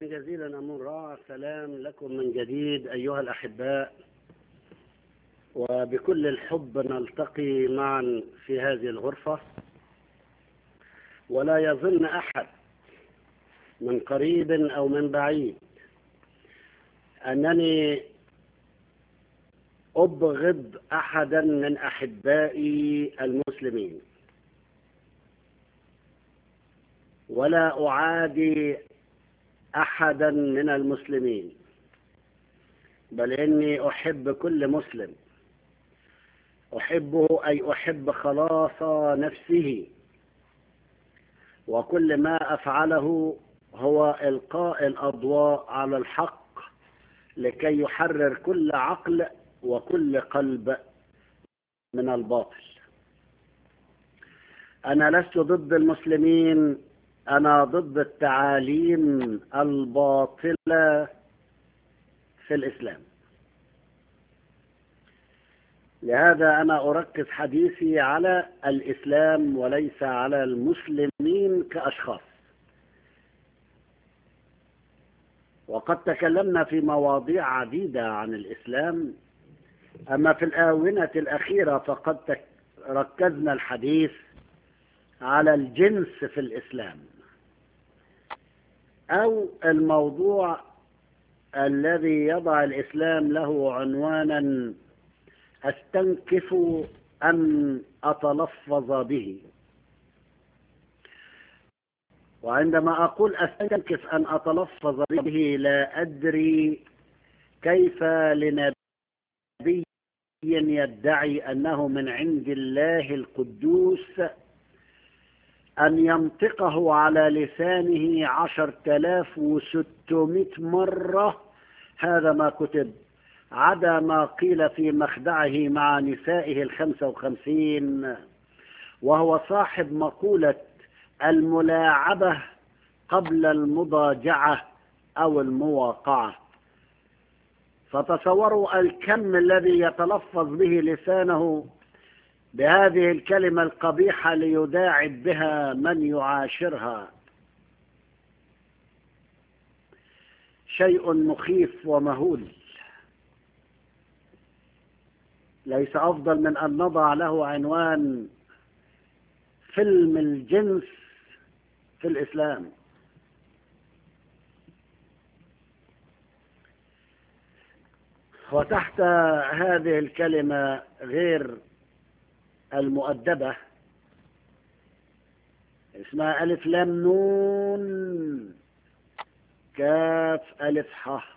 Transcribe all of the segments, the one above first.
جزيلا أمون راع سلام لكم من جديد أيها الأحباء وبكل الحب نلتقي معا في هذه الغرفة ولا يظن أحد من قريب أو من بعيد أنني أبغض أحدا من أحبائي المسلمين ولا أعادي أحدا من المسلمين بل إني أحب كل مسلم أحبه أي أحب خلاص نفسه وكل ما أفعله هو إلقاء الأضواء على الحق لكي يحرر كل عقل وكل قلب من الباطل أنا لست ضد المسلمين أنا ضد التعاليم الباطلة في الإسلام لهذا أنا أركز حديثي على الإسلام وليس على المسلمين كأشخاص وقد تكلمنا في مواضيع عديدة عن الإسلام أما في الآونة الأخيرة فقد ركزنا الحديث على الجنس في الإسلام أو الموضوع الذي يضع الإسلام له عنوانا أستنكف أن أتلفظ به وعندما أقول أستنكف أن أتلفظ به لا أدري كيف لنبي يدعي أنه من عند الله القدوس أن ينطقه على لسانه عشر تلاف وستمائة مرة هذا ما كتب عدا ما قيل في مخدعه مع نسائه الخمسة وخمسين وهو صاحب مقولة الملاعبة قبل المضاجعة أو المواقعة فتصوروا الكم الذي يتلفظ به لسانه بهذه الكلمة القبيحة ليداعب بها من يعاشرها شيء مخيف ومهول ليس أفضل من أن نضع له عنوان فيلم الجنس في الإسلام وتحت هذه الكلمة غير المؤدبة اسمها ألف لام نون كاف ألف ح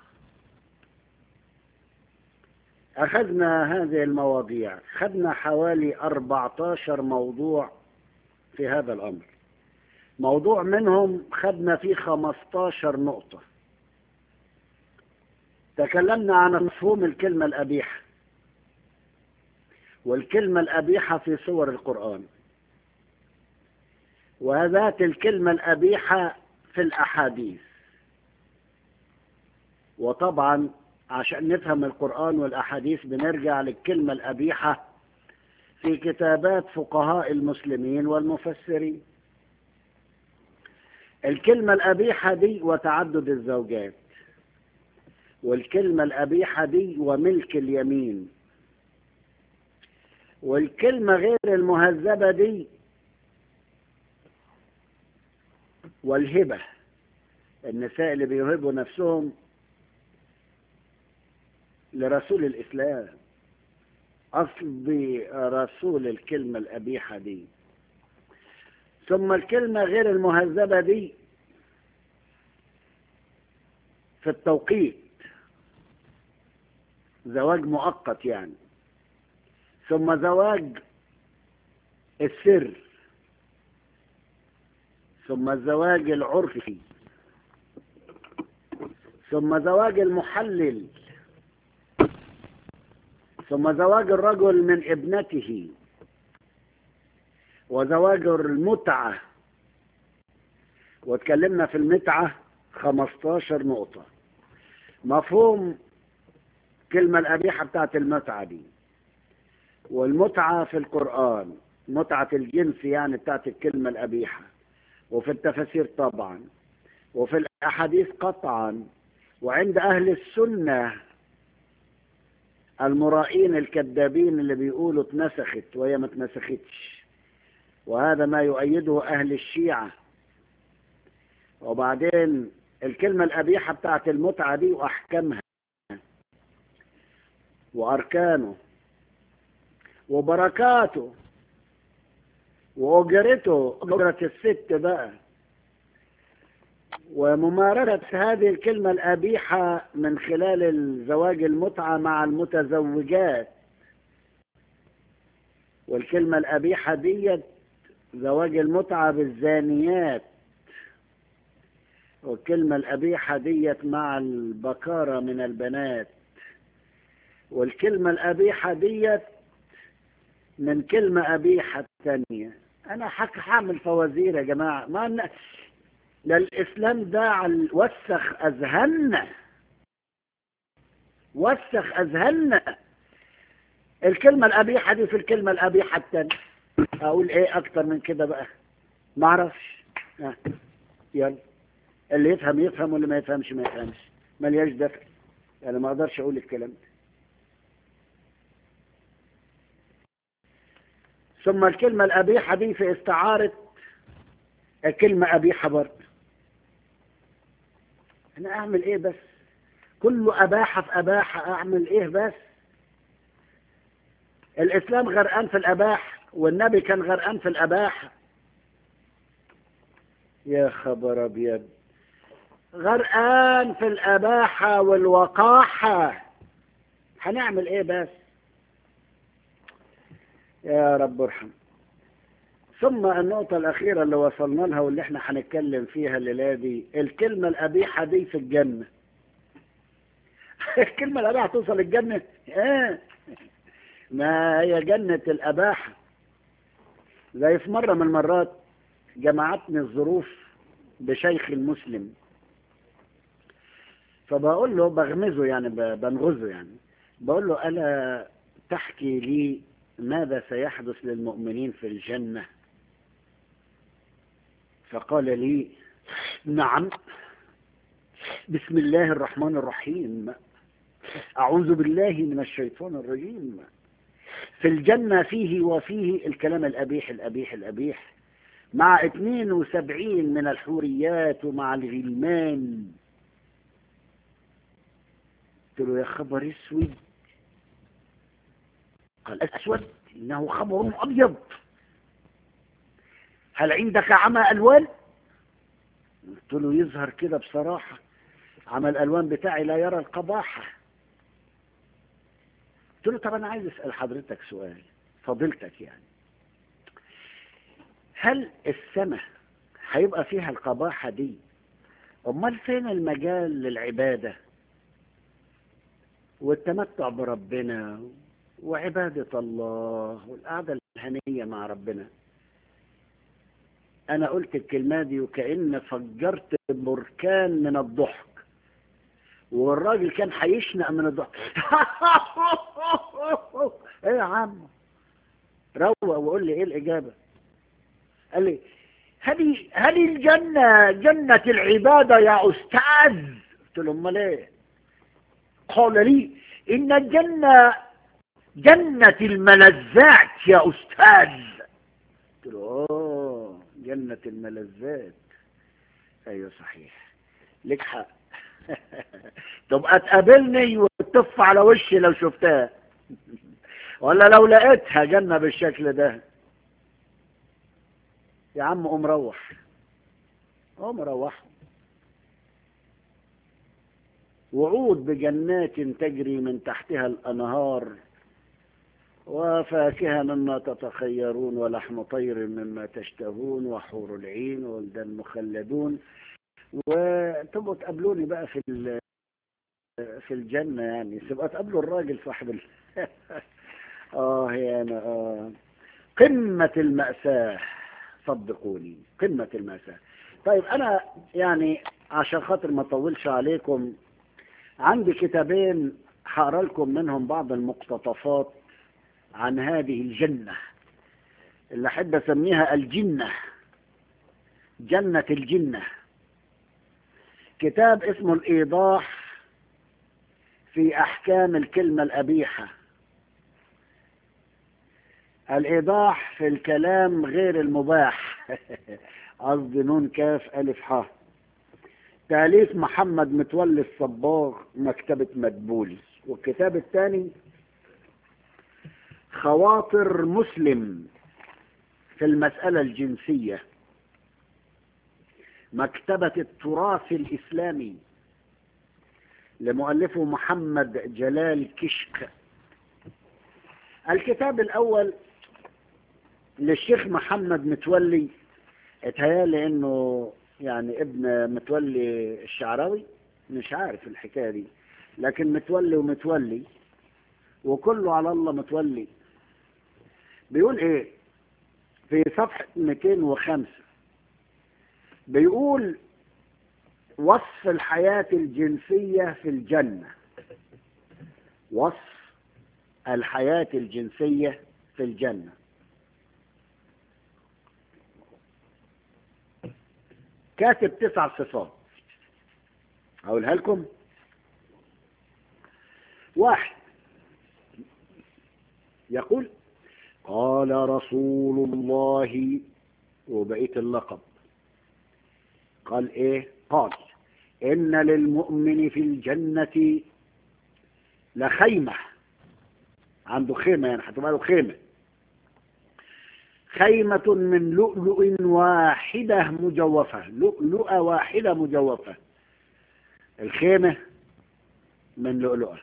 أخذنا هذه المواضيع خدنا حوالي 14 موضوع في هذا الأمر موضوع منهم خدنا فيه 15 نقطة تكلمنا عن مفهوم الكلمة الأبيحة والكلمة الأبيحة في صور القرآن وذات الكلمة الأبيحة في الأحاديث وطبعا عشان نفهم القرآن والأحاديث بنرجع للكلمة الأبيحة في كتابات فقهاء المسلمين والمفسرين الكلمة الأبيحة دي وتعدد الزوجات والكلمة الأبيحة دي وملك اليمين والكلمة غير المهذبة دي والهبة النساء اللي بيهبوا نفسهم لرسول الإسلام أصل رسول الكلمة الأبيحة دي ثم الكلمة غير المهذبة دي في التوقيت زواج مؤقت يعني ثم زواج السر ثم الزواج العرفي ثم زواج المحلل ثم زواج الرجل من ابنته وزواج المتعة واتكلمنا في المتعة 15 نقطة مفهوم كلمة الأبيحة بتاعت المتعة دي والمتعة في القرآن متعة الجنس يعني بتاعت الكلمة الأبيحة وفي التفاسير طبعا وفي أحاديث قطعا وعند أهل السنة المرائين الكذابين اللي بيقولوا اتنسخت وهي ما اتنسختش وهذا ما يؤيده أهل الشيعة وبعدين الكلمة القبيحة بتاعت المتعة دي وأحكامها وأركانه وبركاته وأجرته أجرة الست بقى وممارسة هذه الكلمة القبيحة من خلال الزواج المتعة مع المتزوجات والكلمة القبيحة ديت زواج المتعة بالزانيات والكلمة القبيحة ديت مع البكارة من البنات والكلمة القبيحة ديت من كلمة قبيحة تانية أنا هعمل فوازير يا جماعة ما أن... لا الإسلام ده وسخ أذهاننا وسخ أذهاننا الكلمة القبيحة دي في الكلمة القبيحة التانية أقول إيه أكتر من كده بقى ما أعرفش آه. يلا اللي يفهم يفهم واللي ما يفهمش ما يفهمش ملياش دخل أنا ما أقدرش أقول الكلام ده ثم الكلمة القبيحة دي في استعارة كلمة قبيحة برضه أنا أعمل إيه بس كله أباحة في أباحة أعمل إيه بس الإسلام غرقان في الأباحة والنبي كان غرقان في الأباحة يا خبر أبيض غرقان في الأباحة والوقاحة هنعمل إيه بس يا رب ارحم ثم النقطة الأخيرة اللي وصلنا لها واللي احنا هنتكلم فيها الليلة دي الكلمة القبيحة دي في الجنة الكلمة القبيحة توصل الجنة اه ما هي جنة الأباحة زي في مرة من المرات جمعتني الظروف بشيخ المسلم فبقول له بغمزه يعني بنغزه يعني بقول له ألا تحكي لي ماذا سيحدث للمؤمنين في الجنة فقال لي نعم بسم الله الرحمن الرحيم أعوذ بالله من الشيطان الرجيم في الجنة فيه وفيه الكلام الأبيح الأبيح الأبيح مع 72 من الحوريات ومع الغلمان قلت له يا خبر اسود قال أسود إنه خمر أبيض هل عندك عمى ألوان قلت له يظهر كده بصراحة عمى الألوان بتاعي لا يرى القباحة قلت له طب أنا عايز أسأل حضرتك سؤال فضيلتك يعني هل السماء هيبقى فيها القباحة دي أمال فين المجال للعبادة والتمتع بربنا وعبادة الله والقعدة الهنية مع ربنا أنا قلت الكلمة دي وكأن فجرت بركان من الضحك والراجل كان هيشنق من الضحك ايه يا عم روق وقول لي ايه الإجابة قال لي هذه هذه الجنة جنة العبادة يا أستاذ قلت له امال ايه قال لي إن الجنة جنة الملذات يا أستاذ قلت له أوه جنة الملذات أيوة صحيح لك حق تبقى تقابلني وتطف على وشي لو شفتها ولا لو لقيتها جنة بالشكل ده يا عم قوم روح قوم روح وعود بجنات تجري من تحتها الأنهار وفاكهة مما تتخيرون ولحم طير مما تشتهون وحور العين ولدان مخلدون وتبقوا تقابلوني بقى في في الجنة يعني تبقى تقابلوا الراجل صاحب ال... اه يا انا اه قمة المأساة صدقوني قمة المأساة طيب انا يعني عشان خاطر ما اطولش عليكم عندي كتابين هقرا لكم منهم بعض المقتطفات عن هذه الجنة اللي أحب أسميها الجنة جنة الجنة كتاب اسمه الإيضاح في أحكام الكلمة الأبيحة الإيضاح في الكلام غير المباح قصدي نون كاف ألف ح تأليف محمد متولي الصباغ مكتبة مدبولي والكتاب الثاني خواطر مسلم في المسألة الجنسية مكتبة التراث الإسلامي لمؤلفه محمد جلال كشك الكتاب الأول للشيخ محمد متولي اتهيالي انه يعني ابن متولي الشعراوي مش عارف الحكاية دي لكن متولي ومتولي وكله على الله متولي بيقول ايه في صفحة 205 بيقول وصف الحياة الجنسية في الجنة وصف الحياة الجنسية في الجنة كاتب تسع صفات أقولها لكم واحد يقول قال رسول الله وبقيت اللقب قال ايه قال ان للمؤمن في الجنة لخيمة عنده خيمة يعني هتبقى له خيمة خيمة من لؤلؤ واحدة مجوفة لؤلؤة واحدة مجوفة الخيمة من لؤلؤة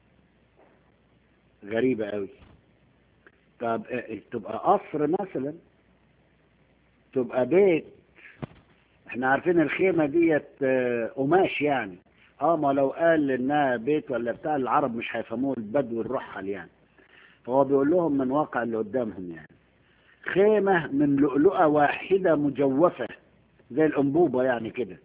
غريبة قوي طب تبقى قصر مثلا تبقى بيت احنا عارفين الخيمة ديت قماش يعني اه ما لو قال انها بيت ولا بتاع العرب مش هيفهموه البدو الرحل يعني فهو بيقول لهم من واقع اللي قدامهم يعني خيمة من لؤلؤة واحدة مجوفة زي الأنبوبة يعني كده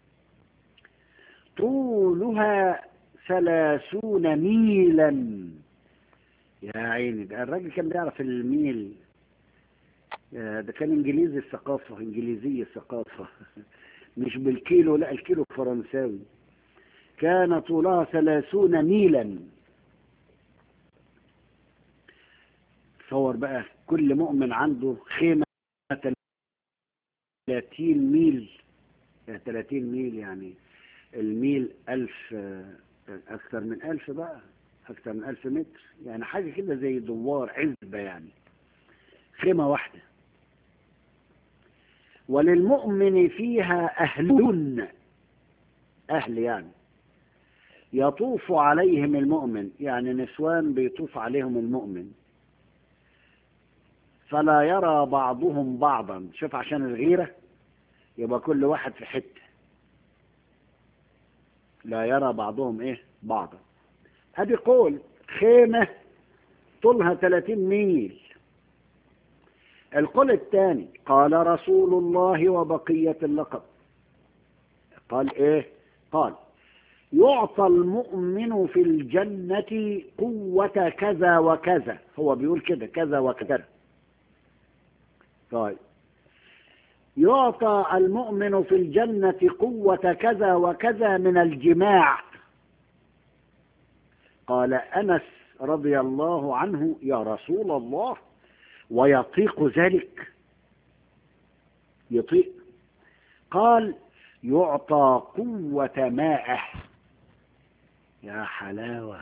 طولها ثلاثون ميلا يا عيني ده الراجل كان بيعرف الميل ده كان انجليزي الثقافة انجليزي الثقافة مش بالكيلو لا الكيلو فرنساوي كان طولها ثلاثون ميلا تصور بقى كل مؤمن عنده خيمة 30 ميل 30 ميل يعني الميل ألف أكثر من ألف بقى أكثر من ألف متر يعني حاجة كده زي دوار عزبة يعني خيمة واحدة وللمؤمن فيها أهلون أهل يعني يطوف عليهم المؤمن يعني نسوان بيطوف عليهم المؤمن فلا يرى بعضهم بعضا شوف عشان الغيرة يبقى كل واحد في حتة لا يرى بعضهم ايه بعضا هذه قول خيمة طولها 30 ميل القول الثاني قال رسول الله وبقية اللقب قال ايه قال يعطى المؤمن في الجنة قوة كذا وكذا هو بيقول كده كذا وكذا طيب يعطى المؤمن في الجنة قوة كذا وكذا من الجماع قال أنس رضي الله عنه يا رسول الله ويطيق ذلك يطيق قال يعطى قوة مائه يا حلاوة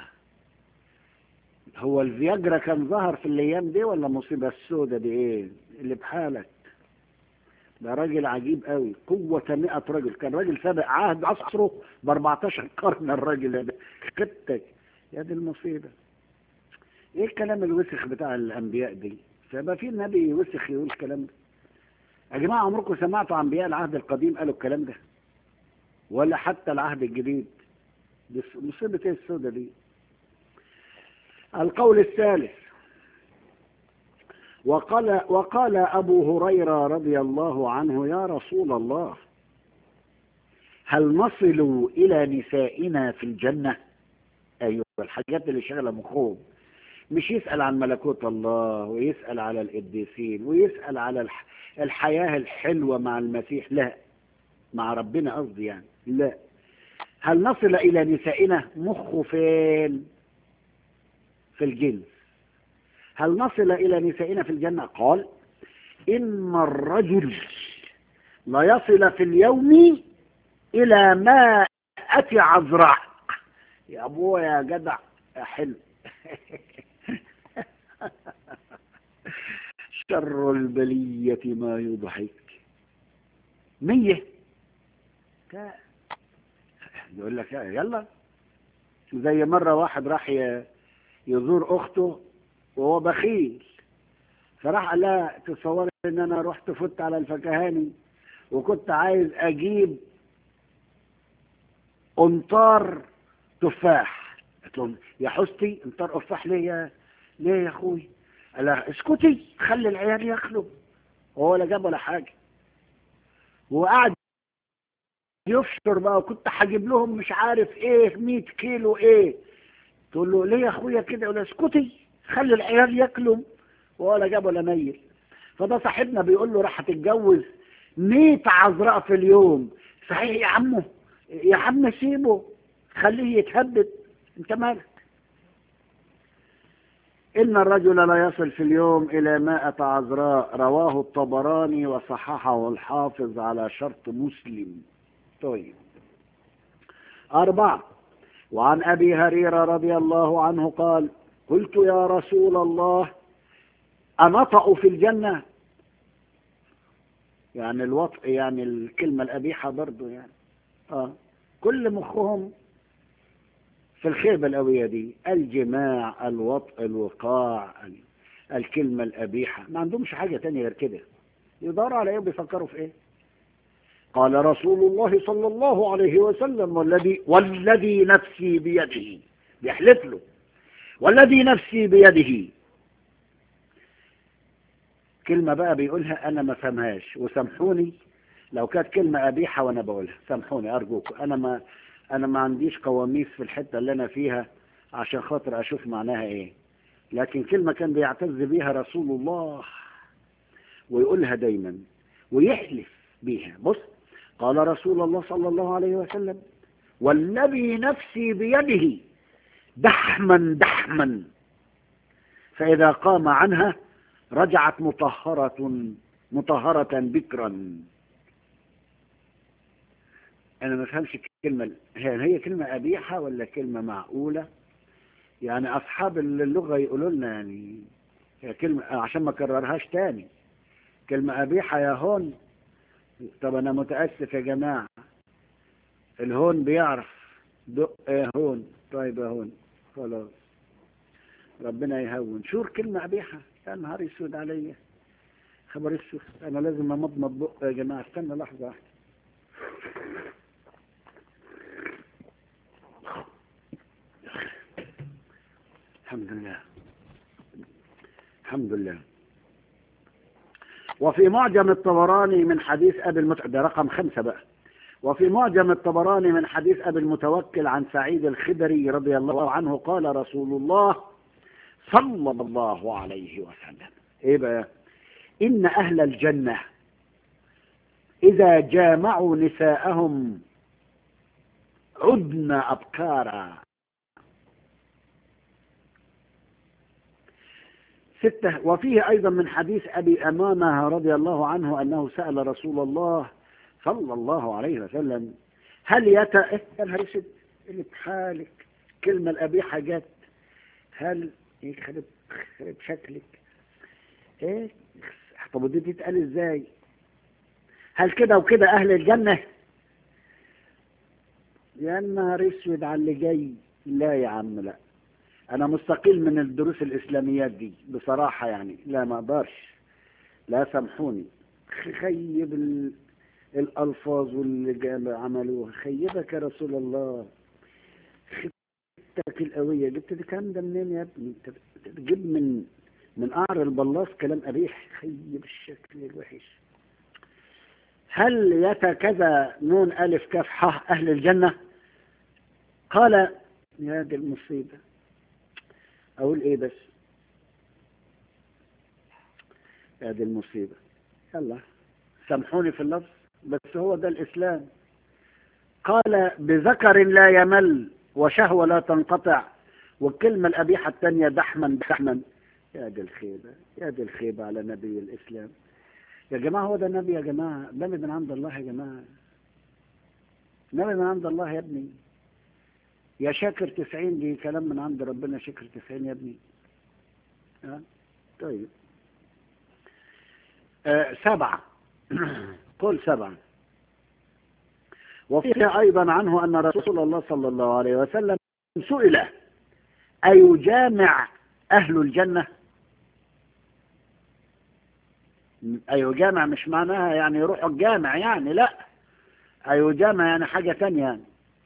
هو الفياجرا كان ظهر في الايام دي ولا مصيبة السودة دي ايه اللي بحالك ده راجل عجيب قوي قوة مئة رجل كان راجل سابق عهد عصره ب 14 قرن الراجل ده خدتك يا دي المصيبة ايه الكلام الوسخ بتاع الانبياء دي فيبقى في النبي وسخ يقول الكلام ده يا جماعة عمركم سمعتوا انبياء العهد القديم قالوا الكلام ده ولا حتى العهد الجديد دي مصيبة ايه السودة دي القول الثالث وقال, وقال أبو هريرة رضي الله عنه يا رسول الله هل نصل إلى نسائنا في الجنة أيوة الحاجات اللي شغلة مخوب مش يسأل عن ملكوت الله ويسأل على القديسين ويسأل على الحياة الحلوة مع المسيح لا مع ربنا قصدي يعني لا هل نصل إلى نسائنا مخه فين في الجنس هل نصل إلى نسائنا في الجنة قال إن الرجل لا يصل في اليوم إلى مائة عذراء يا أبوه يا جدع يا حلو شر البلية ما يضحك مية يقول لك يلا زي مرة واحد راح يزور أخته وهو بخيل فراح قال لها تصوري ان انا رحت فت على الفكهاني وكنت عايز اجيب امطار تفاح قلت لهم يا حستي امطار تفاح ليه يا ليه يا اخوي قال لها اسكتي خلي العيال ياكلوا وهو ولا جاب ولا حاجه وقعد يفطر بقى وكنت هجيب لهم مش عارف ايه 100 كيلو ايه تقول له ليه يا اخويا كده يقول اسكتي خلي العيال ياكلوا ولا جاب ولا ميل فده صاحبنا بيقول له راح تتجوز 100 عذراء في اليوم صحيح يا عمو يا عم سيبه خليه يتهبد انت مالك إن الرجل لا يصل في اليوم إلى مائة عذراء رواه الطبراني وصححه الحافظ على شرط مسلم طيب أربعة وعن أبي هريرة رضي الله عنه قال قلت يا رسول الله أنطأ في الجنة يعني الوطء يعني الكلمة القبيحة برضو يعني آه. كل مخهم في الخيبة القوية دي الجماع الوطء الوقاع الكلمة القبيحة ما عندهمش حاجة تانية غير كده يدوروا على ايه بيفكروا في ايه قال رسول الله صلى الله عليه وسلم والذي والذي نفسي بيده بيحلف له والذي نفسي بيده كلمة بقى بيقولها أنا ما فهمهاش وسامحوني لو كانت كلمة قبيحة وأنا بقولها سامحوني أرجوكم أنا ما أنا ما عنديش قواميس في الحتة اللي أنا فيها عشان خاطر أشوف معناها إيه لكن كلمة كان بيعتز بيها رسول الله ويقولها دايما ويحلف بيها بص قال رسول الله صلى الله عليه وسلم والذي نفسي بيده دحما دحما فإذا قام عنها رجعت مطهرة مطهرة بكرا أنا ما فهمش الكلمة هي هي كلمة قبيحة ولا كلمة معقولة يعني أصحاب اللغة يقولوا لنا يعني هي كلمة عشان ما كررهاش تاني كلمة قبيحة يا هون طب أنا متأسف يا جماعة الهون بيعرف دق يا هون طيب يا هون خلاص ربنا يهون شور كلمة قبيحة يا نهار اسود عليا خبر اسود انا لازم امضمض بق يا جماعة استنى لحظة واحدة الحمد لله الحمد لله وفي معجم الطبراني من حديث أبي المتوكل ده رقم خمسة بقى وفي معجم الطبراني من حديث أبي المتوكل عن سعيد الخدري رضي الله عنه قال رسول الله صلى الله عليه وسلم ايه بقى ان اهل الجنة اذا جامعوا نساءهم عدن ابكارا ستة وفيه ايضا من حديث ابي امامة رضي الله عنه انه سأل رسول الله صلى الله عليه وسلم هل يت إيه يا نهار اسود اللي بحالك كلمة القبيحة جت هل يخرب يخرب شكلك ايه طب ودي تتقال ازاي هل كده وكده اهل الجنة يا نهار اسود على اللي جاي لا يا عم لا انا مستقيل من الدروس الاسلاميات دي بصراحة يعني لا ما اقدرش لا سامحوني خيب ال... الالفاظ واللي عملوها خيبك يا رسول الله خيبتك القوية جبت الكلام ده منين يا ابني انت بتجيب من من قعر البلاص كلام قبيح خيب الشكل الوحش هل يتا كذا نون ألف كاف ح أهل الجنة قال يا دي المصيبة أقول إيه بس يا دي المصيبة يلا سامحوني في اللفظ بس هو ده الإسلام قال بذكر لا يمل وشهوة لا تنقطع والكلمة القبيحة الثانية دحما دحما يا دي الخيبة يا دي الخيبة على نبي الإسلام يا جماعة هو ده النبي يا جماعة نبي من عند الله يا جماعة نبي من عند الله يا ابني يا شاكر تسعين دي كلام من عند ربنا شاكر تسعين يا ابني ها طيب آه سبعة قل سبعة وفيها أيضا عنه أن رسول الله صلى الله عليه وسلم سئل أيجامع أهل الجنة أيجامع مش معناها يعني يروحوا الجامع يعني لا أيجامع يعني حاجة تانية يعني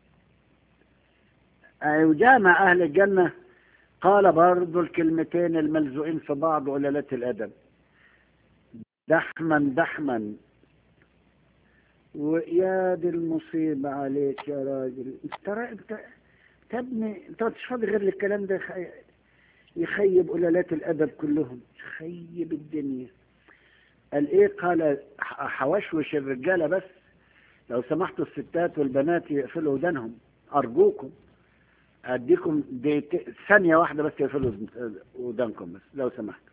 أيجامع أهل الجنة قال برضو الكلمتين الملزوقين في بعض قلالات الأدب دحما دحما ويا دي المصيبة عليك يا راجل انت انت تبني انت مش فاضي غير الكلام ده يخيب قلالات الأدب كلهم يخيب الدنيا قال ايه قال حوشوش الرجالة بس لو سمحتوا الستات والبنات يقفلوا ودانهم أرجوكم أديكم دي ثانية واحدة بس يقفلوا ودانكم بس لو سمحتوا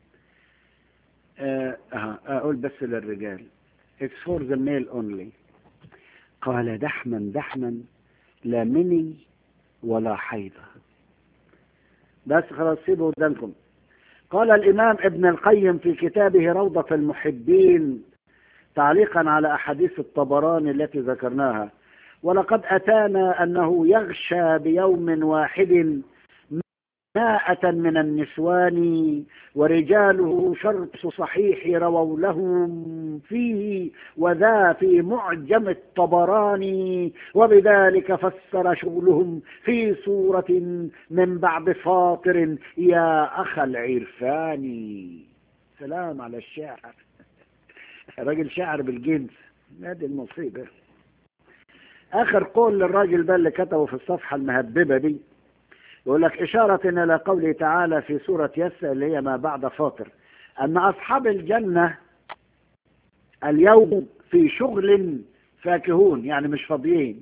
أه أقول بس للرجال It's for the male only قال دحما دحما لا مني ولا حيضة بس خلاص سيبوا ودانكم قال الإمام ابن القيم في كتابه روضة المحبين تعليقا على أحاديث الطبراني التي ذكرناها ولقد أتانا أنه يغشى بيوم واحد ماءة من النسوان ورجاله شرط صحيح رووا لهم فيه وذا في معجم الطبراني وبذلك فسر شغلهم في سورة من بعد فاطر يا أخ العرفاني سلام على الشاعر راجل شاعر بالجنس هذه المصيبة آخر قول للراجل ده اللي كتبه في الصفحة المهببة دي يقول لك إشارة إلى قوله تعالى في سورة يسا اللي هي ما بعد فاطر أن أصحاب الجنة اليوم في شغل فاكهون يعني مش فاضيين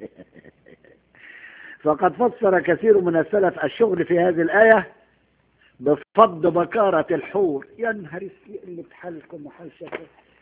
فقد فسر كثير من السلف الشغل في هذه الآية بفض بكارة الحور يا نهار اللي بحالكم وحال شكل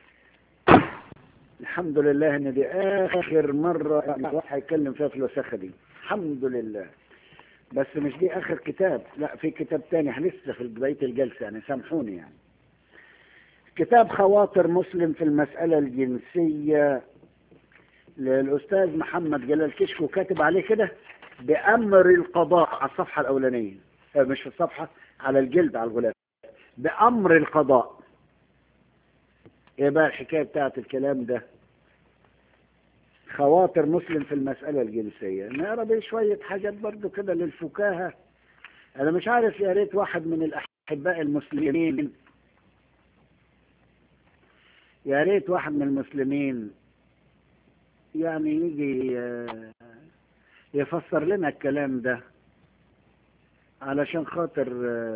الحمد لله ان دي اخر مرة الواحد هيتكلم فيها في الوساخة دي الحمد لله بس مش دي اخر كتاب لا في كتاب تاني لسه في بداية الجلسة يعني سامحوني يعني كتاب خواطر مسلم في المسألة الجنسية للأستاذ محمد جلال كشكو كاتب عليه كده بأمر القضاء على الصفحة الأولانية مش في الصفحة على الجلد على الغلاف بأمر القضاء ايه بقى الحكاية بتاعت الكلام ده خواطر مسلم في المسألة الجنسية نقرا بيه شوية حاجات برضو كده للفكاهة انا مش عارف يا ريت واحد من الاحباء المسلمين يا ريت واحد من المسلمين يعني يجي يفسر لنا الكلام ده علشان خاطر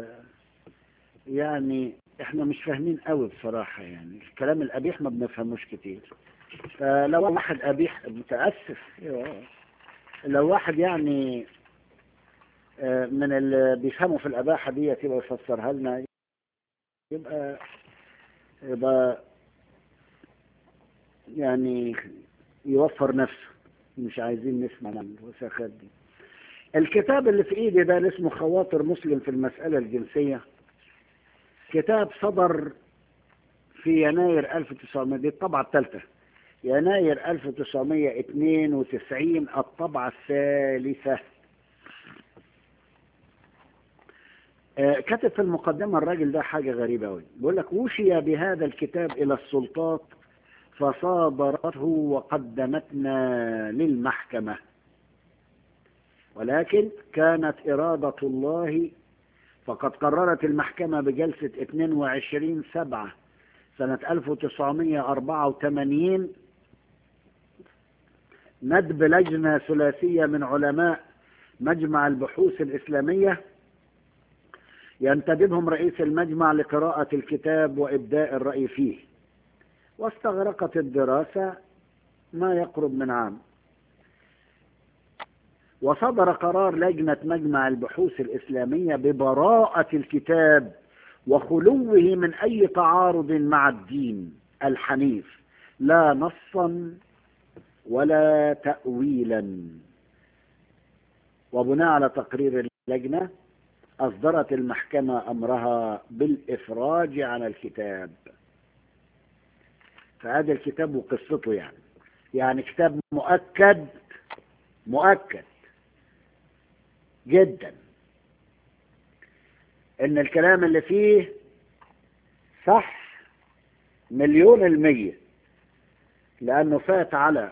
يعني احنا مش فاهمين قوي بصراحة يعني الكلام القبيح ما بنفهموش كتير فلو واحد قبيح متأسف لو واحد يعني من اللي بيفهموا في الأباحة دي يبقى يفسرها لنا يبقى يبقى يعني يوفر نفسه مش عايزين نسمع عن الوساخات دي الكتاب اللي في ايدي ده اللي اسمه خواطر مسلم في المسألة الجنسية كتاب صدر في يناير 1900 دي الطبعة الثالثة يناير 1992 الطبعة الثالثة كتب في المقدمة الراجل ده حاجة غريبة أوي بيقول لك وشي بهذا الكتاب إلى السلطات فصادرته وقدمتنا للمحكمة ولكن كانت إرادة الله فقد قررت المحكمة بجلسة 22 سبعة سنة 1984 ندب لجنة ثلاثية من علماء مجمع البحوث الإسلامية ينتدبهم رئيس المجمع لقراءة الكتاب وإبداء الرأي فيه واستغرقت الدراسة ما يقرب من عام وصدر قرار لجنة مجمع البحوث الإسلامية ببراءة الكتاب وخلوه من أي تعارض مع الدين الحنيف لا نصا ولا تأويلا وبناء على تقرير اللجنة أصدرت المحكمة أمرها بالإفراج عن الكتاب فهذا الكتاب وقصته يعني يعني كتاب مؤكد مؤكد جدا ان الكلام اللي فيه صح مليون المية لانه فات على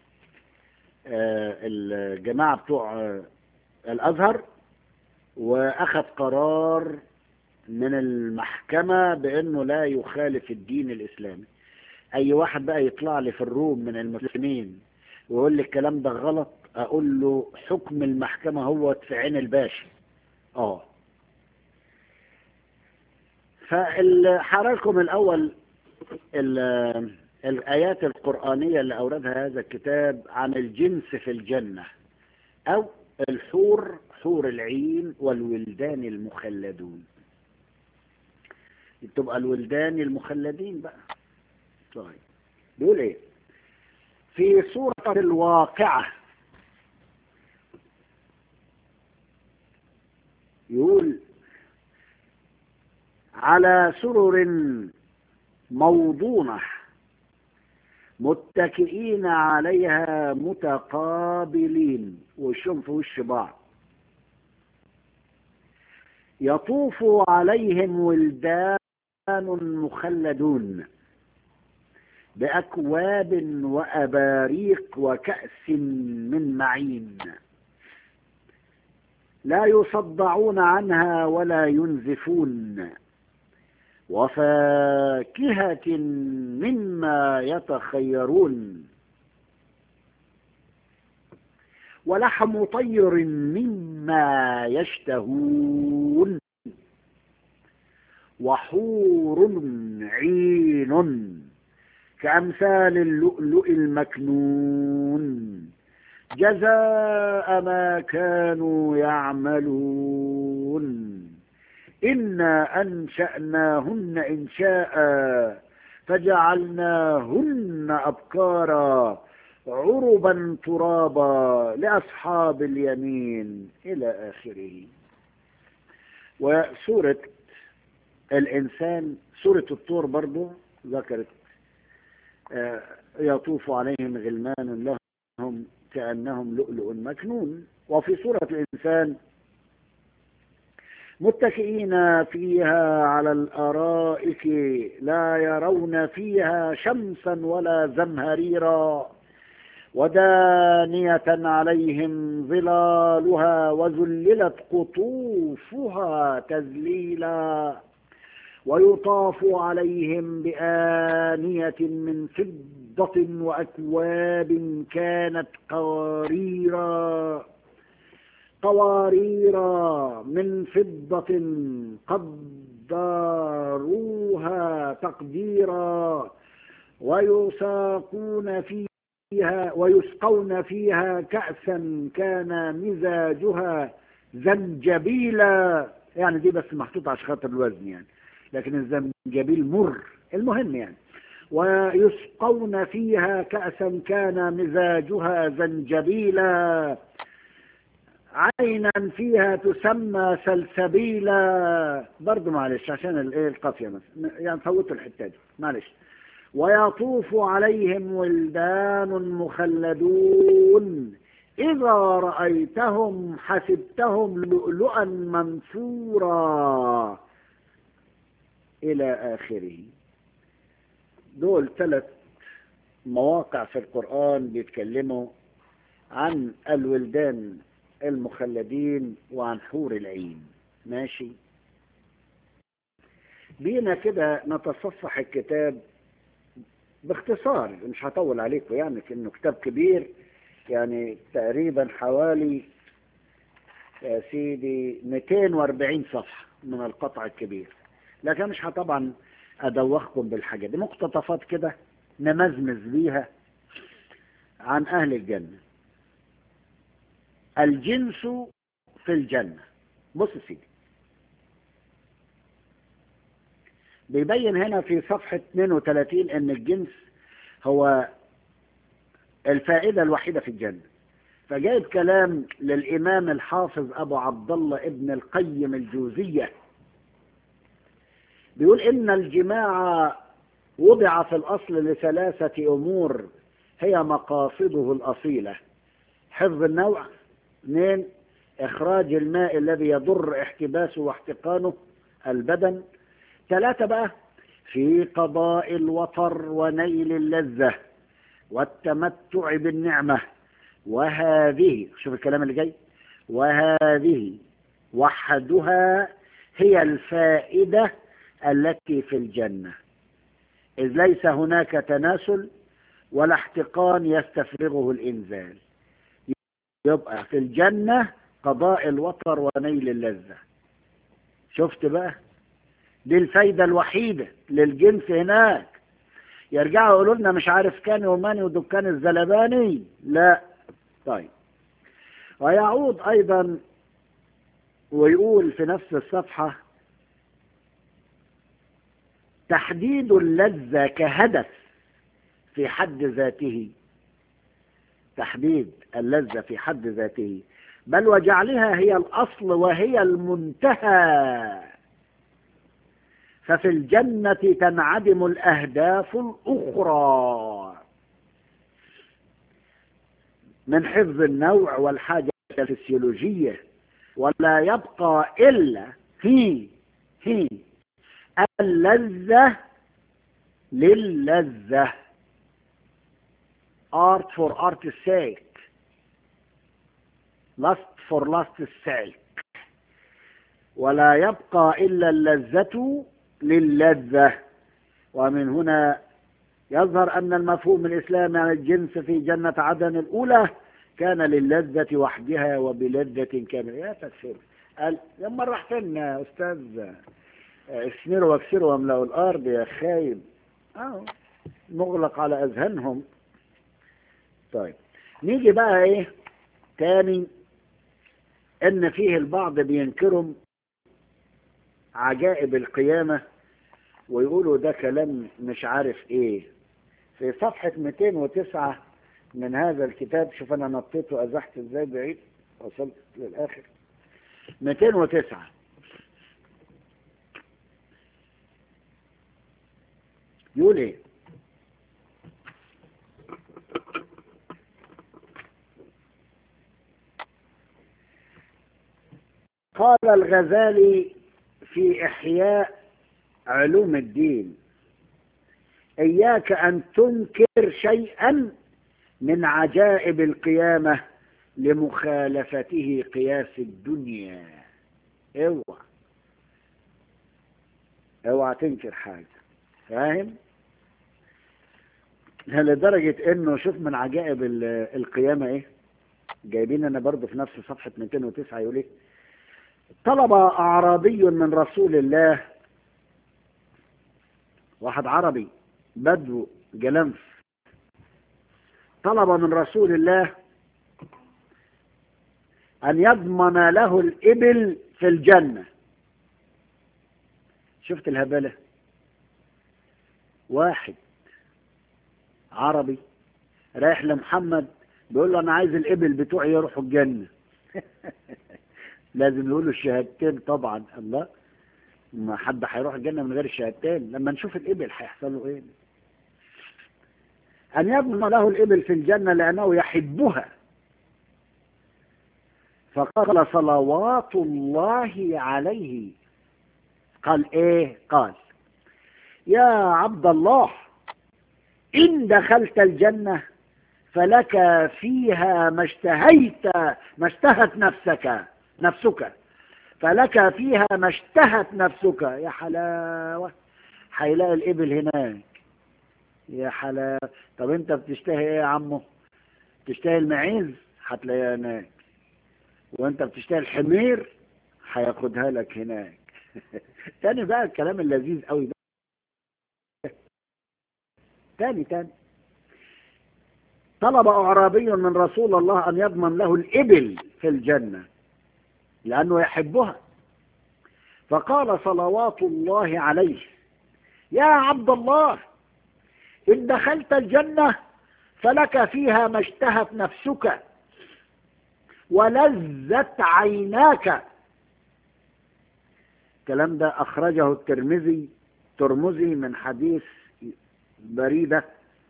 الجماعة بتوع الازهر واخذ قرار من المحكمة بانه لا يخالف الدين الاسلامي اي واحد بقى يطلع لي في الروم من المسلمين ويقول لي الكلام ده غلط اقول له حكم المحكمة هو في عين الباشا اه فحرركم الاول الايات القرآنية اللي اوردها هذا الكتاب عن الجنس في الجنة او الحور حور العين والولدان المخلدون تبقى الولدان المخلدين بقى طيب بيقول ايه في سورة الواقعة يقول على سرر موضونة متكئين عليها متقابلين وشهم في وش بعض يطوف عليهم ولدان مخلدون بأكواب وأباريق وكأس من معين لا يصدعون عنها ولا ينزفون وفاكهة مما يتخيرون ولحم طير مما يشتهون وحور عين كأمثال اللؤلؤ المكنون جزاء ما كانوا يعملون إنا أنشأناهن إنشاء فجعلناهن أبكارا عربا ترابا لأصحاب اليمين إلى آخره وسورة الإنسان سورة الطور برضو ذكرت يطوف عليهم غلمان لهم كأنهم لؤلؤ مكنون وفي سورة الإنسان متكئين فيها على الأرائك لا يرون فيها شمسا ولا زمهريرا ودانية عليهم ظلالها وذللت قطوفها تذليلا ويطاف عليهم بآنية من فضة وأكواب كانت قواريرا قواريرا من فضة قدروها تقديرا ويساقون فيها ويسقون فيها كأسا كان مزاجها زنجبيلا يعني دي بس محطوطة عشان خاطر الوزن يعني لكن الزنجبيل مر المهم يعني ويسقون فيها كأسا كان مزاجها زنجبيلا عينا فيها تسمى سلسبيلا برضو معلش عشان الايه القافية مثلا يعني فوتوا الحتة دي معلش ويطوف عليهم ولدان مخلدون إذا رأيتهم حسبتهم لؤلؤا منثورا إلى آخره دول ثلاث مواقع في القرآن بيتكلموا عن الولدان المخلدين وعن حور العين ماشي بينا كده نتصفح الكتاب باختصار مش هطول عليكم يعني كأنه كتاب كبير يعني تقريبا حوالي يا سيدي 240 صفحة من القطع الكبير لكن مش طبعا أدوخكم بالحاجة دي مقتطفات كده نمزمز بيها عن أهل الجنة الجنس في الجنة بص سيدي بيبين هنا في صفحة 32 ان الجنس هو الفائدة الوحيدة في الجنة فجايب كلام للإمام الحافظ أبو عبد الله ابن القيم الجوزية بيقول إن الجماع وضع في الأصل لثلاثة أمور هي مقاصده الأصيلة حفظ النوع اثنين إخراج الماء الذي يضر احتباسه واحتقانه البدن ثلاثة بقى في قضاء الوطر ونيل اللذة والتمتع بالنعمة وهذه شوف الكلام اللي جاي وهذه وحدها هي الفائدة التي في الجنة إذ ليس هناك تناسل ولا احتقان يستفرغه الإنزال يبقى في الجنة قضاء الوطر ونيل اللذة شفت بقى دي الفايدة الوحيدة للجنس هناك يرجعوا يقولوا لنا مش عارف كان وماني ودكان الزلباني لا طيب ويعود أيضا ويقول في نفس الصفحة تحديد اللذة كهدف في حد ذاته تحديد اللذة في حد ذاته بل وجعلها هي الأصل وهي المنتهى ففي الجنة تنعدم الأهداف الأخرى من حفظ النوع والحاجة الفسيولوجية ولا يبقى إلا في في اللذة للذة art for art's sake lust for lust's sake ولا يبقى إلا اللذة للذة ومن هنا يظهر أن المفهوم الإسلامي عن الجنس في جنة عدن الأولى كان للذة وحدها وبلذة كاملة يا تكفير قال لما راح فين يا أستاذ اسمروا واكسروا واملأوا الأرض يا خايب أهو مغلق على أذهانهم طيب نيجي بقى إيه تاني إن فيه البعض بينكرهم عجائب القيامة ويقولوا ده كلام مش عارف ايه في صفحة 209 من هذا الكتاب شوف انا نطيت وازحت ازاي بعيد وصلت للاخر 209 يقول ايه قال الغزالي في إحياء علوم الدين إياك أن تنكر شيئا من عجائب القيامة لمخالفته قياس الدنيا اوعى اوعى تنكر حاجة فاهم لدرجة انه شوف من عجائب القيامة ايه جايبين انا برضه في نفس صفحة 209 يقول ايه طلب أعرابي من رسول الله واحد عربي بدو جلنف طلب من رسول الله أن يضمن له الإبل في الجنة شفت الهبلة واحد عربي رايح لمحمد بيقول له أنا عايز الإبل بتوعي يروحوا الجنة لازم يقولوا الشهادتين طبعا الله ما حد هيروح الجنة من غير الشهادتين لما نشوف الإبل هيحصل له إيه أن يضمن له الإبل في الجنة لأنه يحبها فقال صلوات الله عليه قال إيه قال يا عبد الله إن دخلت الجنة فلك فيها ما اشتهيت ما اشتهت نفسك نفسك فلك فيها ما اشتهت نفسك يا حلاوة هيلاقي الإبل هناك يا حلاوة طب انت بتشتهي ايه يا عمو بتشتهي المعيز هتلاقيها هناك وانت بتشتهي الحمير هياخدها لك هناك تاني بقى الكلام اللذيذ قوي بقى. تاني تاني طلب أعرابي من رسول الله أن يضمن له الإبل في الجنة لأنه يحبها فقال صلوات الله عليه يا عبد الله إن دخلت الجنة فلك فيها ما اشتهت نفسك ولذت عيناك الكلام ده أخرجه الترمذي ترمذي من حديث بريدة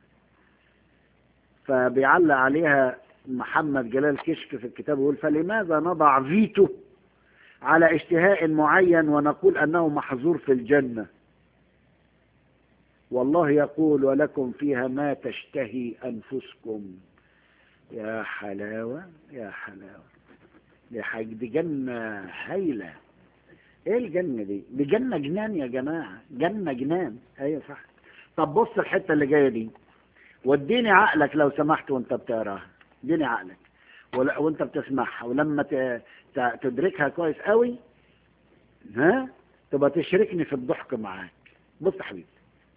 فبيعلق عليها محمد جلال كشك في الكتاب يقول فلماذا نضع فيتو على اشتهاء معين ونقول أنه محظور في الجنة والله يقول ولكم فيها ما تشتهي أنفسكم يا حلاوة يا حلاوة دي حاجة دي جنة هايلة ايه الجنة دي دي جنة جنان يا جماعة جنة جنان ايوه صح طب بص الحتة اللي جاية دي واديني عقلك لو سمحت وانت بتقراها اديني عقلك وانت بتسمعها ولما تدركها كويس قوي ها تبقى تشركني في الضحك معاك بص يا حبيبي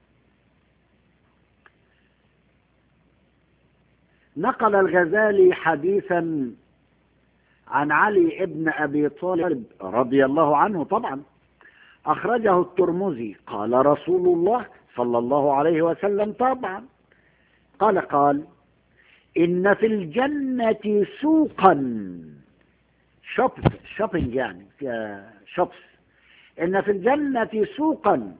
نقل الغزالي حديثا عن علي ابن أبي طالب رضي الله عنه طبعا أخرجه الترمذي قال رسول الله صلى الله عليه وسلم طبعا قال قال إن في الجنة سوقا شوب شوبينج يعني فيها شوبس إن في الجنة سوقا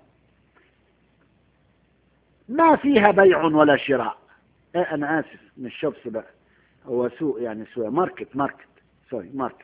ما فيها بيع ولا شراء إيه أنا آسف مش شوبس بقى هو سوق يعني سوق ماركت ماركت سوري ماركت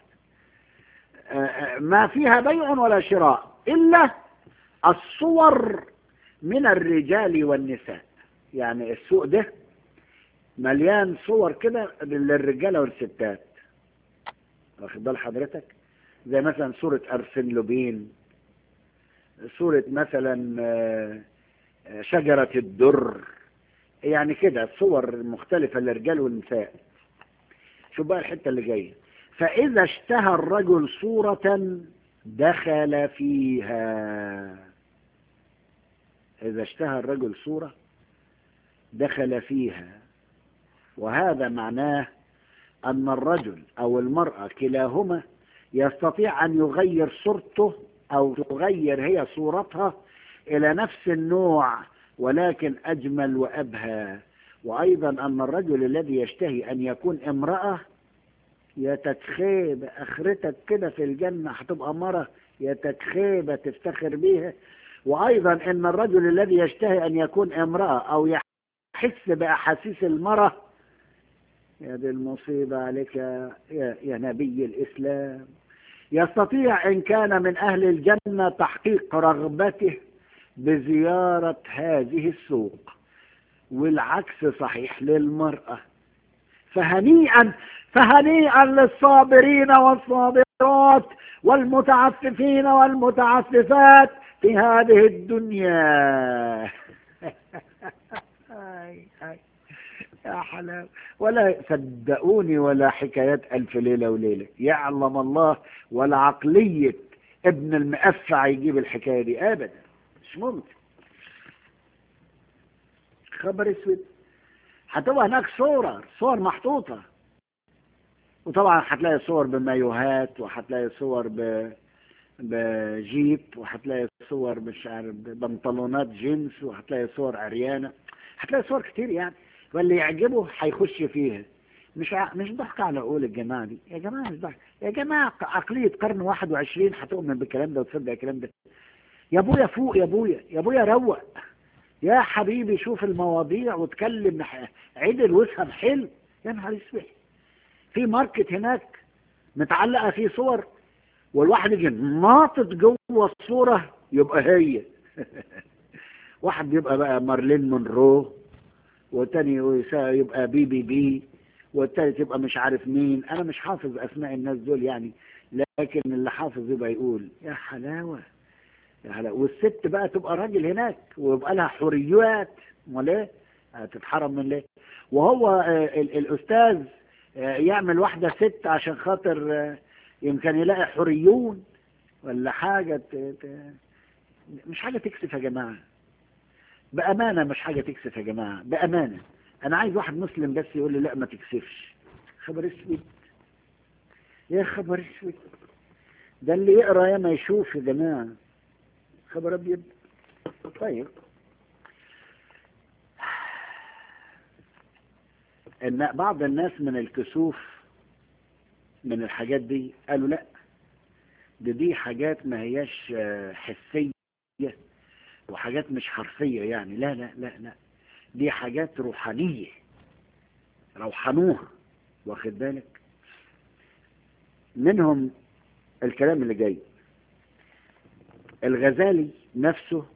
ما فيها بيع ولا شراء إلا الصور من الرجال والنساء يعني السوق ده مليان صور كده للرجاله والستات واخد بال حضرتك زي مثلا صورة أرسن لوبين صورة مثلا شجرة الدر يعني كده صور مختلفة للرجال والنساء شوف بقى الحتة اللي جاية فإذا اشتهى الرجل صورة دخل فيها إذا اشتهى الرجل صورة دخل فيها وهذا معناه أن الرجل أو المرأة كلاهما يستطيع أن يغير صورته أو تغير هي صورتها إلى نفس النوع ولكن أجمل وأبهى وأيضا أن الرجل الذي يشتهي أن يكون امرأة يتكخيب اخرتك كده في الجنة هتبقى مرة يتكخيبة تفتخر بيها وايضا ان الرجل الذي يشتهي ان يكون امرأة او يحس باحاسيس المرأة يا دي المصيبة عليك يا, يا نبي الاسلام يستطيع ان كان من اهل الجنة تحقيق رغبته بزيارة هذه السوق والعكس صحيح للمرأة فهنيئا فهنيئا للصابرين والصابرات والمتعففين والمتعففات في هذه الدنيا يا حلاوة ولا صدقوني ولا حكايات ألف ليلة وليلة يعلم الله ولا عقلية ابن المقفع يجيب الحكاية دي أبدا مش ممكن خبر اسود هتبقى هناك صورة صور محطوطة وطبعا هتلاقي صور بمايوهات وهتلاقي صور ب بجيب وهتلاقي صور مش عارف بنطلونات جينز وهتلاقي صور عريانة هتلاقي صور كتير يعني واللي يعجبه هيخش فيها مش ع... مش ضحك على قول الجماعة دي يا جماعة مش ضحك يا جماعة عقلية قرن 21 هتؤمن بالكلام ده وتصدق الكلام ده يا ابويا فوق يا ابويا يا ابويا روق يا حبيبي شوف المواضيع وتكلم عدل وافهم حلو يا نهار اسود في ماركت هناك متعلقة فيه صور والواحد يجي ناطط جوه الصورة يبقى هي واحد يبقى بقى مارلين مونرو والتاني يبقى بي بي بي والتالت يبقى مش عارف مين انا مش حافظ اسماء الناس دول يعني لكن اللي حافظ يبقى يقول يا حلاوة يا حلاوة والست بقى تبقى راجل هناك ويبقى لها حريات امال ايه هتتحرم من ليه وهو الاستاذ يعمل واحدة ست عشان خاطر يمكن يلاقي حريون ولا حاجة ت... ت... مش حاجة تكسف يا جماعة بأمانة مش حاجة تكسف يا جماعة بأمانة انا عايز واحد مسلم بس يقول لي لا ما تكسفش خبر اسود يا خبر اسود ده اللي يقرا يا ما يشوف يا جماعه خبر ابيض طيب ان بعض الناس من الكسوف من الحاجات دي قالوا لا دي دي حاجات ما هياش حسية وحاجات مش حرفية يعني لا لا لا لا دي حاجات روحانية روحانوها واخد بالك منهم الكلام اللي جاي الغزالي نفسه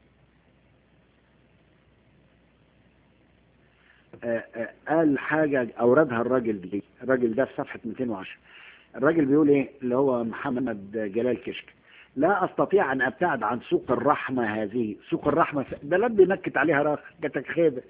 آآ آآ قال حاجة أوردها الراجل دي الراجل ده في صفحة 210 الراجل بيقول إيه اللي هو محمد جلال كشك لا أستطيع أن أبتعد عن سوق الرحمة هذه سوق الرحمة بلد بينكت عليها راخ جاتك خيبة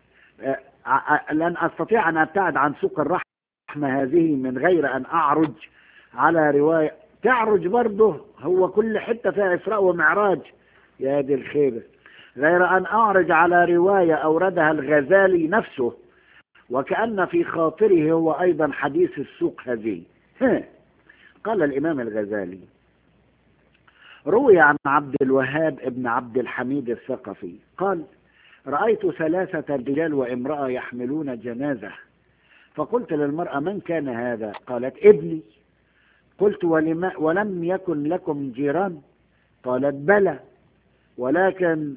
لن أستطيع أن أبتعد عن سوق الرحمة هذه من غير أن أعرج على رواية تعرج برضه هو كل حتة فيها إسراء ومعراج يا دي الخيبة غير أن أعرج على رواية أوردها الغزالي نفسه وكأن في خاطره هو أيضا حديث السوق هذه قال الإمام الغزالي روي عن عبد الوهاب ابن عبد الحميد الثقفي قال رأيت ثلاثة رجال وامرأة يحملون جنازة فقلت للمرأة من كان هذا قالت ابني قلت ولما ولم يكن لكم جيران قالت بلى ولكن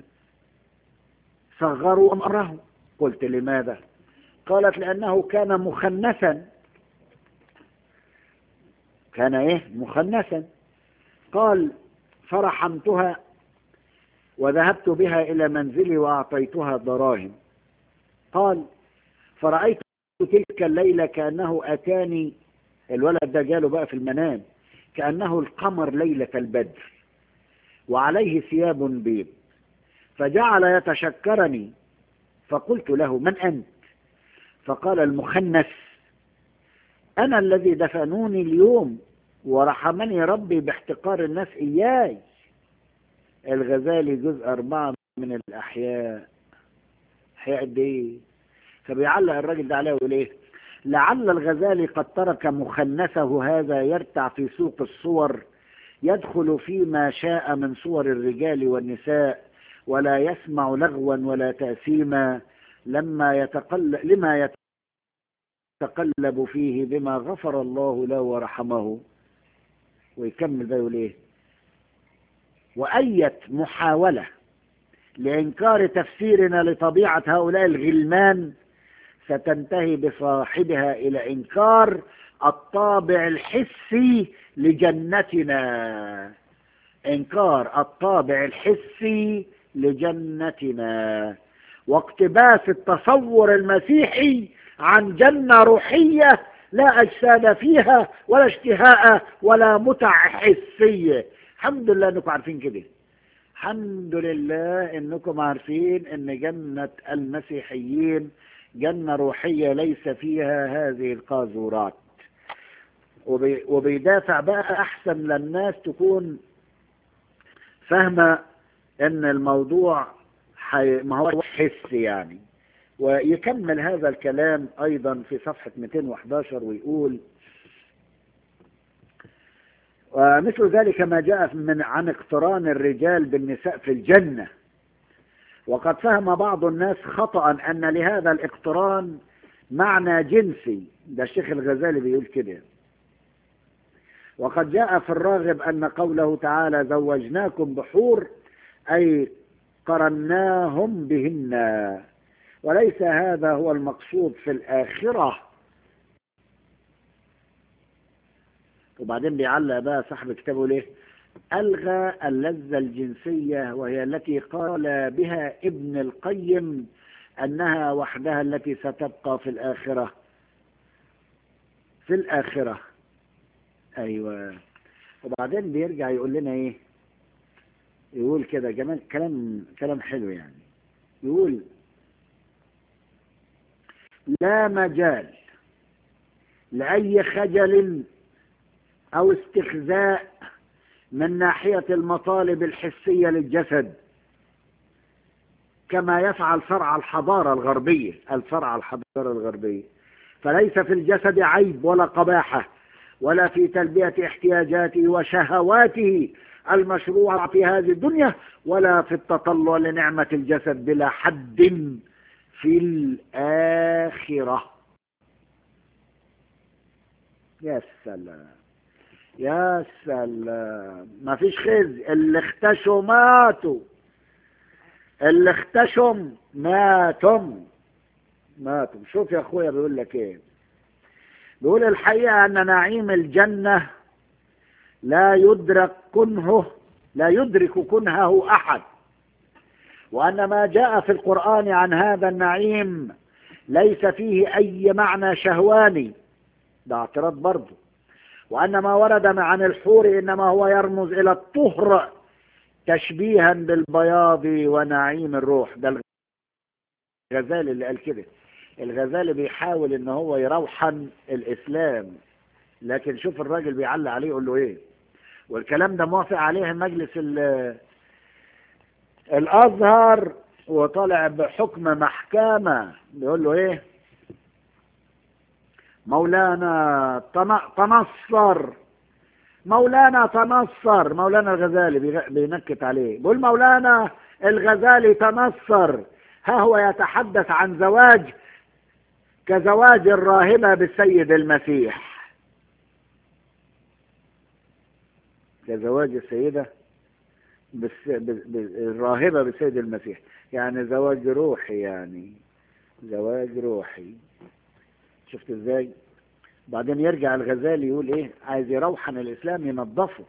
صغروا أمره قلت لماذا قالت لأنه كان مخنثا كان إيه مخنثا قال فرحمتها وذهبت بها إلى منزلي وأعطيتها دراهم قال فرأيت تلك الليلة كأنه أتاني الولد ده جاله بقى في المنام كأنه القمر ليلة البدر وعليه ثياب بيض فجعل يتشكرني فقلت له من أنت فقال المخنث أنا الذي دفنوني اليوم ورحمني ربي باحتقار الناس إياي الغزالي جزء أربعة من الأحياء أحياء قد إيه فبيعلق الراجل ده عليه ويقول إيه لعل الغزالي قد ترك مخنثه هذا يرتع في سوق الصور يدخل فيما شاء من صور الرجال والنساء ولا يسمع لغوا ولا تأثيما لما يتقل لما يتقلب فيه بما غفر الله له ورحمه ويكمل بقى يقول ايه وأية محاولة لإنكار تفسيرنا لطبيعة هؤلاء الغلمان ستنتهي بصاحبها إلى إنكار الطابع الحسي لجنتنا إنكار الطابع الحسي لجنتنا واقتباس التصور المسيحي عن جنة روحية لا أجساد فيها ولا اشتهاء ولا متع حسية الحمد لله أنكم عارفين كده الحمد لله أنكم عارفين أن جنة المسيحيين جنة روحية ليس فيها هذه القاذورات وبي وبيدافع بقى أحسن للناس تكون فاهمة أن الموضوع حي... ما هو حس يعني ويكمل هذا الكلام أيضا في صفحة 211 ويقول ومثل ذلك ما جاء من عن اقتران الرجال بالنساء في الجنة وقد فهم بعض الناس خطأ أن لهذا الاقتران معنى جنسي ده الشيخ الغزالي بيقول كده وقد جاء في الراغب أن قوله تعالى زوجناكم بحور أي قرناهم بهن وليس هذا هو المقصود في الآخرة وبعدين بيعلق بقى صاحب كتابه ليه ألغى اللذة الجنسية وهي التي قال بها ابن القيم أنها وحدها التي ستبقى في الآخرة في الآخرة أيوة وبعدين بيرجع يقول لنا إيه يقول كده جمال كلام كلام حلو يعني يقول لا مجال لأي خجل أو استخزاء من ناحية المطالب الحسية للجسد كما يفعل فرع الحضارة الغربية الفرع الحضارة الغربية فليس في الجسد عيب ولا قباحة ولا في تلبية احتياجاته وشهواته المشروعة في هذه الدنيا ولا في التطلع لنعمة الجسد بلا حد في الآخرة يا سلام يا سلام ما فيش خزي اللي اختشوا ماتوا اللي اختشم ماتم ماتم شوف يا اخويا بيقول لك ايه بيقول الحقيقة ان نعيم الجنة لا يدرك كنهه لا يدرك كنهه احد وان ما جاء في القرآن عن هذا النعيم ليس فيه اي معنى شهواني ده اعتراض برضه وان ما ورد عن الحور انما هو يرمز الى الطهر تشبيها بالبياض ونعيم الروح ده الغزالي اللي قال كده الغزالي بيحاول ان هو يروحن الاسلام لكن شوف الراجل بيعلق عليه يقول له ايه والكلام ده موافق عليه مجلس الازهر وطالع بحكم محكمة بيقول له ايه مولانا تنصر مولانا تنصر مولانا الغزالي بينكت عليه بيقول مولانا الغزالي تنصر ها هو يتحدث عن زواج كزواج الراهبة بالسيد المسيح كزواج السيدة بس... الراهبة بالسيد المسيح يعني زواج روحي يعني زواج روحي شفت ازاي بعدين يرجع الغزالي يقول ايه عايز يروحن الاسلام ينظفه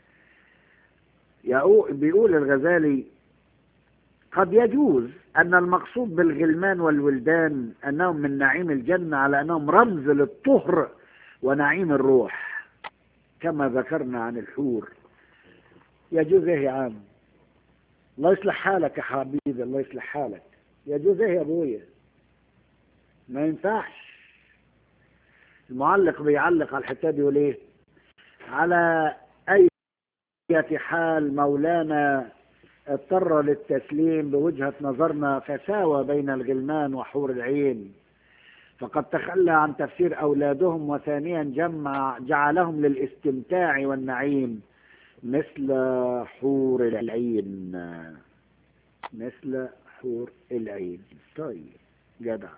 بيقول الغزالي قد يجوز أن المقصود بالغلمان والولدان أنهم من نعيم الجنة على أنهم رمز للطهر ونعيم الروح كما ذكرنا عن الحور يجوز إيه يا عم الله يصلح حالك يا حبيبي الله يصلح حالك يجوز إيه يا أبويا ما ينفعش المعلق بيعلق على الحتة دي يقول إيه على أي حال مولانا اضطر للتسليم بوجهة نظرنا فساوى بين الغلمان وحور العين فقد تخلى عن تفسير أولادهم وثانيا جمع جعلهم للاستمتاع والنعيم مثل حور العين مثل حور العين طيب جدع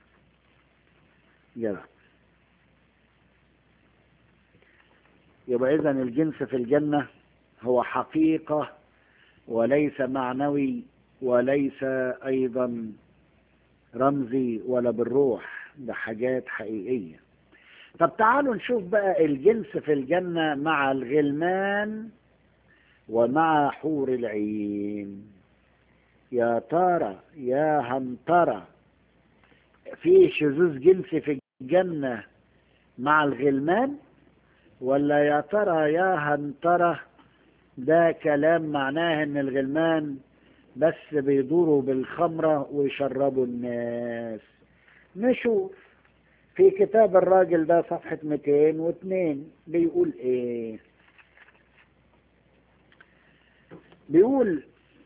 جدع يبقى إذا الجنس في الجنة هو حقيقة وليس معنوي وليس أيضا رمزي ولا بالروح ده حاجات حقيقية طب تعالوا نشوف بقى الجنس في الجنة مع الغلمان ومع حور العين يا ترى يا هنترى في شذوذ جنسي في الجنة مع الغلمان ولا يا ترى يا هنترى ده كلام معناه ان الغلمان بس بيدوروا بالخمرة ويشربوا الناس نشوف في كتاب الراجل ده صفحة 202 بيقول ايه بيقول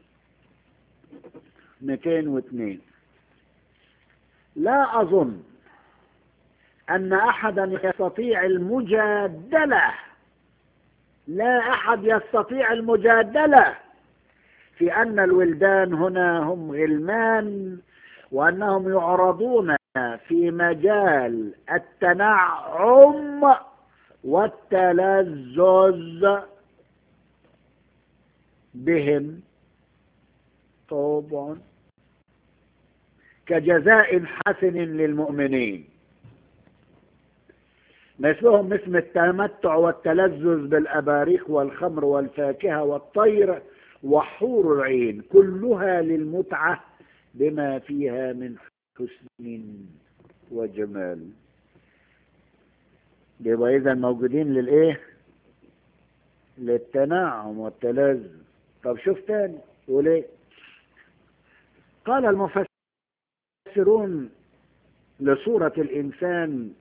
202 لا أظن أن أحدا يستطيع المجادلة لا أحد يستطيع المجادلة في أن الولدان هنا هم غلمان وأنهم يعرضون في مجال التنعم والتلذذ بهم طبعا كجزاء حسن للمؤمنين مثلهم مثل التمتع والتلذذ بالأباريق والخمر والفاكهة والطير وحور العين كلها للمتعة بما فيها من حسن وجمال يبقى إذا موجودين للإيه للتنعم والتلذذ طب شوف تاني يقول إيه قال المفسرون لصورة الإنسان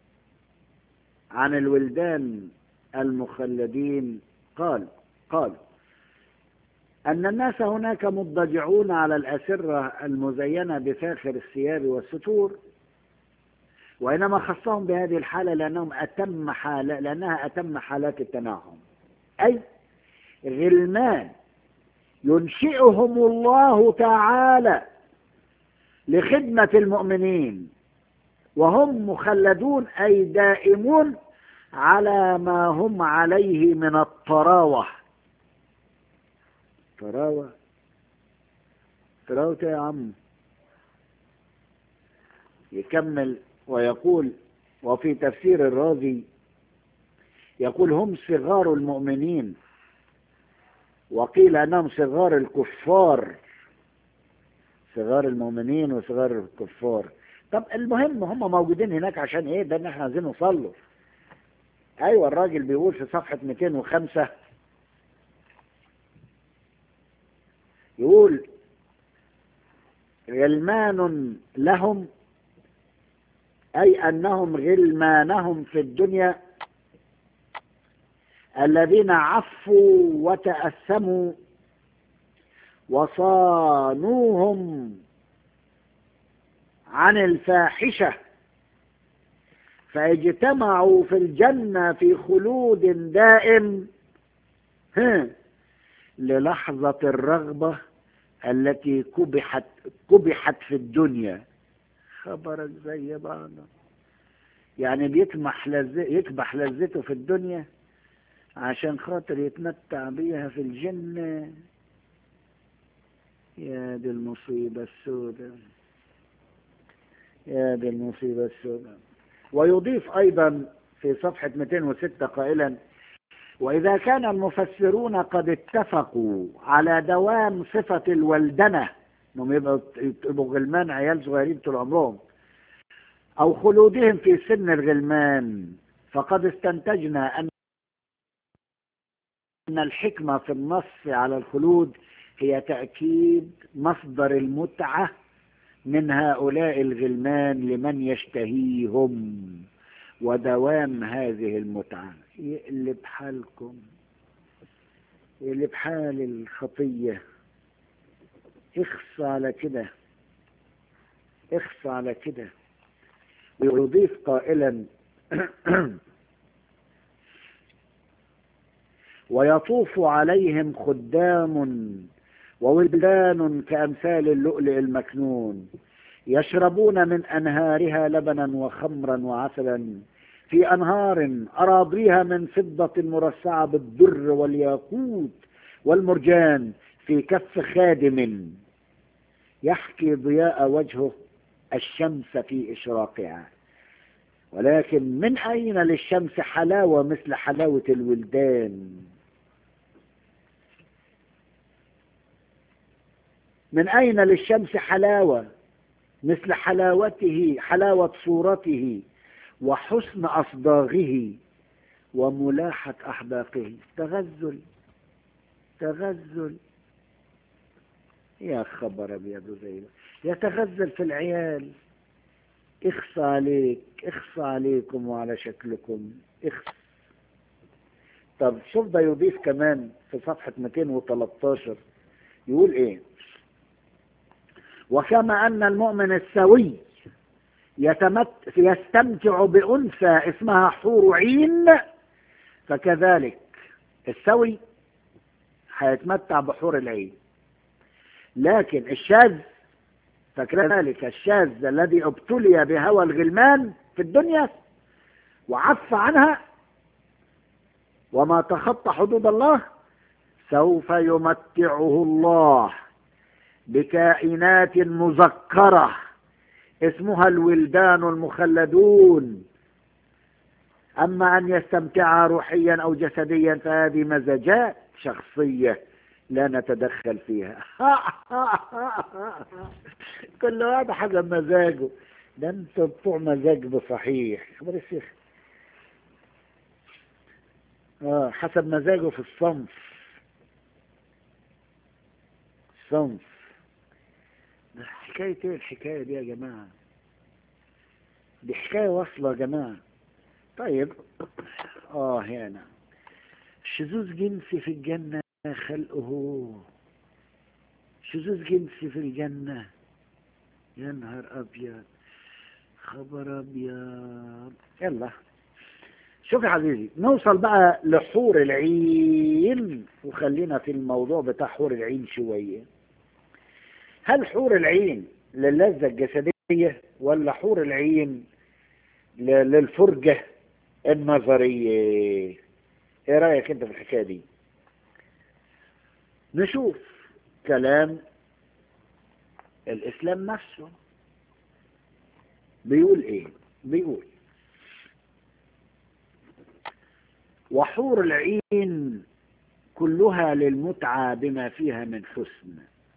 عن الولدان المخلدين قال قال أن الناس هناك مضجعون على الأسرة المزينة بفاخر الثياب والستور وإنما خصهم بهذه الحالة لأنهم أتم حالة لأنها أتم حالات التنعم أي غلمان ينشئهم الله تعالى لخدمة المؤمنين وهم مخلدون أي دائمون على ما هم عليه من الطراوة طراوة طراوة يا عم يكمل ويقول وفي تفسير الرازي يقول هم صغار المؤمنين وقيل أنهم صغار الكفار صغار المؤمنين وصغار الكفار طب المهم هم موجودين هناك عشان ايه ده ان احنا عايزين نصلوا ايوه الراجل بيقول في صفحة 205 يقول غلمان لهم أي أنهم غلمانهم في الدنيا الذين عفوا وتأثموا وصانوهم عن الفاحشة فاجتمعوا في الجنة في خلود دائم للحظة الرغبة التي كبحت كبحت في الدنيا خبرك زي بعضه يعني بيكمح لذ... يكبح لذته في الدنيا عشان خاطر يتمتع بيها في الجنة يا دي المصيبة السوداء يا دي المصيبة السوداء ويضيف أيضا في صفحة 206 قائلا وإذا كان المفسرون قد اتفقوا على دوام صفة الولدنة انهم يبقوا غلمان عيال صغيرين طول عمرهم او خلودهم في سن الغلمان فقد استنتجنا ان ان الحكمة في النص على الخلود هي تأكيد مصدر المتعة من هؤلاء الغلمان لمن يشتهيهم ودوام هذه المتعة يقلب حالكم يقلب حال الخطيه اخص على كده اخص على كده ويضيف قائلا ويطوف عليهم خدام وولدان كأمثال اللؤلؤ المكنون يشربون من أنهارها لبنا وخمرا وعسلا في أنهار أراضيها من فضة مرصعة بالدر والياقوت والمرجان في كف خادم يحكي ضياء وجهه الشمس في إشراقها ولكن من أين للشمس حلاوة مثل حلاوة الولدان من أين للشمس حلاوة مثل حلاوته حلاوة صورته وحسن أصداغه وملاحة أحداقه تغزل تغزل يا خبر ابيض زي يتغزل في العيال اخص عليك اخص عليكم وعلى شكلكم اخص طب شوف ده يضيف كمان في صفحة 213 يقول ايه وكما ان المؤمن السوي يتمت يستمتع بأنثى اسمها حور عين فكذلك السوي هيتمتع بحور العين لكن الشاذ فكذلك الشاذ الذي ابتلي بهوى الغلمان في الدنيا وعف عنها وما تخطى حدود الله سوف يمتعه الله بكائنات مذكرة اسمها الولدان المخلدون أما أن يستمتع روحيا أو جسديا فهذه مزاجات شخصية لا نتدخل فيها كل واحد حسب مزاجه ده انتوا بتوع مزاج بصحيح خبر الشيخ اه حسب مزاجه في الصنف صنف حكاية ايه الحكاية دي يا جماعة دي حكاية واصلة يا جماعة طيب اه هنا شذوذ جنسي في الجنة خلقه شذوذ جنسي في الجنة يا نهار أبيض خبر أبيض يلا شوف يا عزيزي نوصل بقى لحور العين وخلينا في الموضوع بتاع حور العين شوية هل حور العين للذة الجسدية ولا حور العين للفرجة النظرية ايه رأيك انت في الحكاية دي نشوف كلام الاسلام نفسه بيقول ايه بيقول وحور العين كلها للمتعة بما فيها من حسن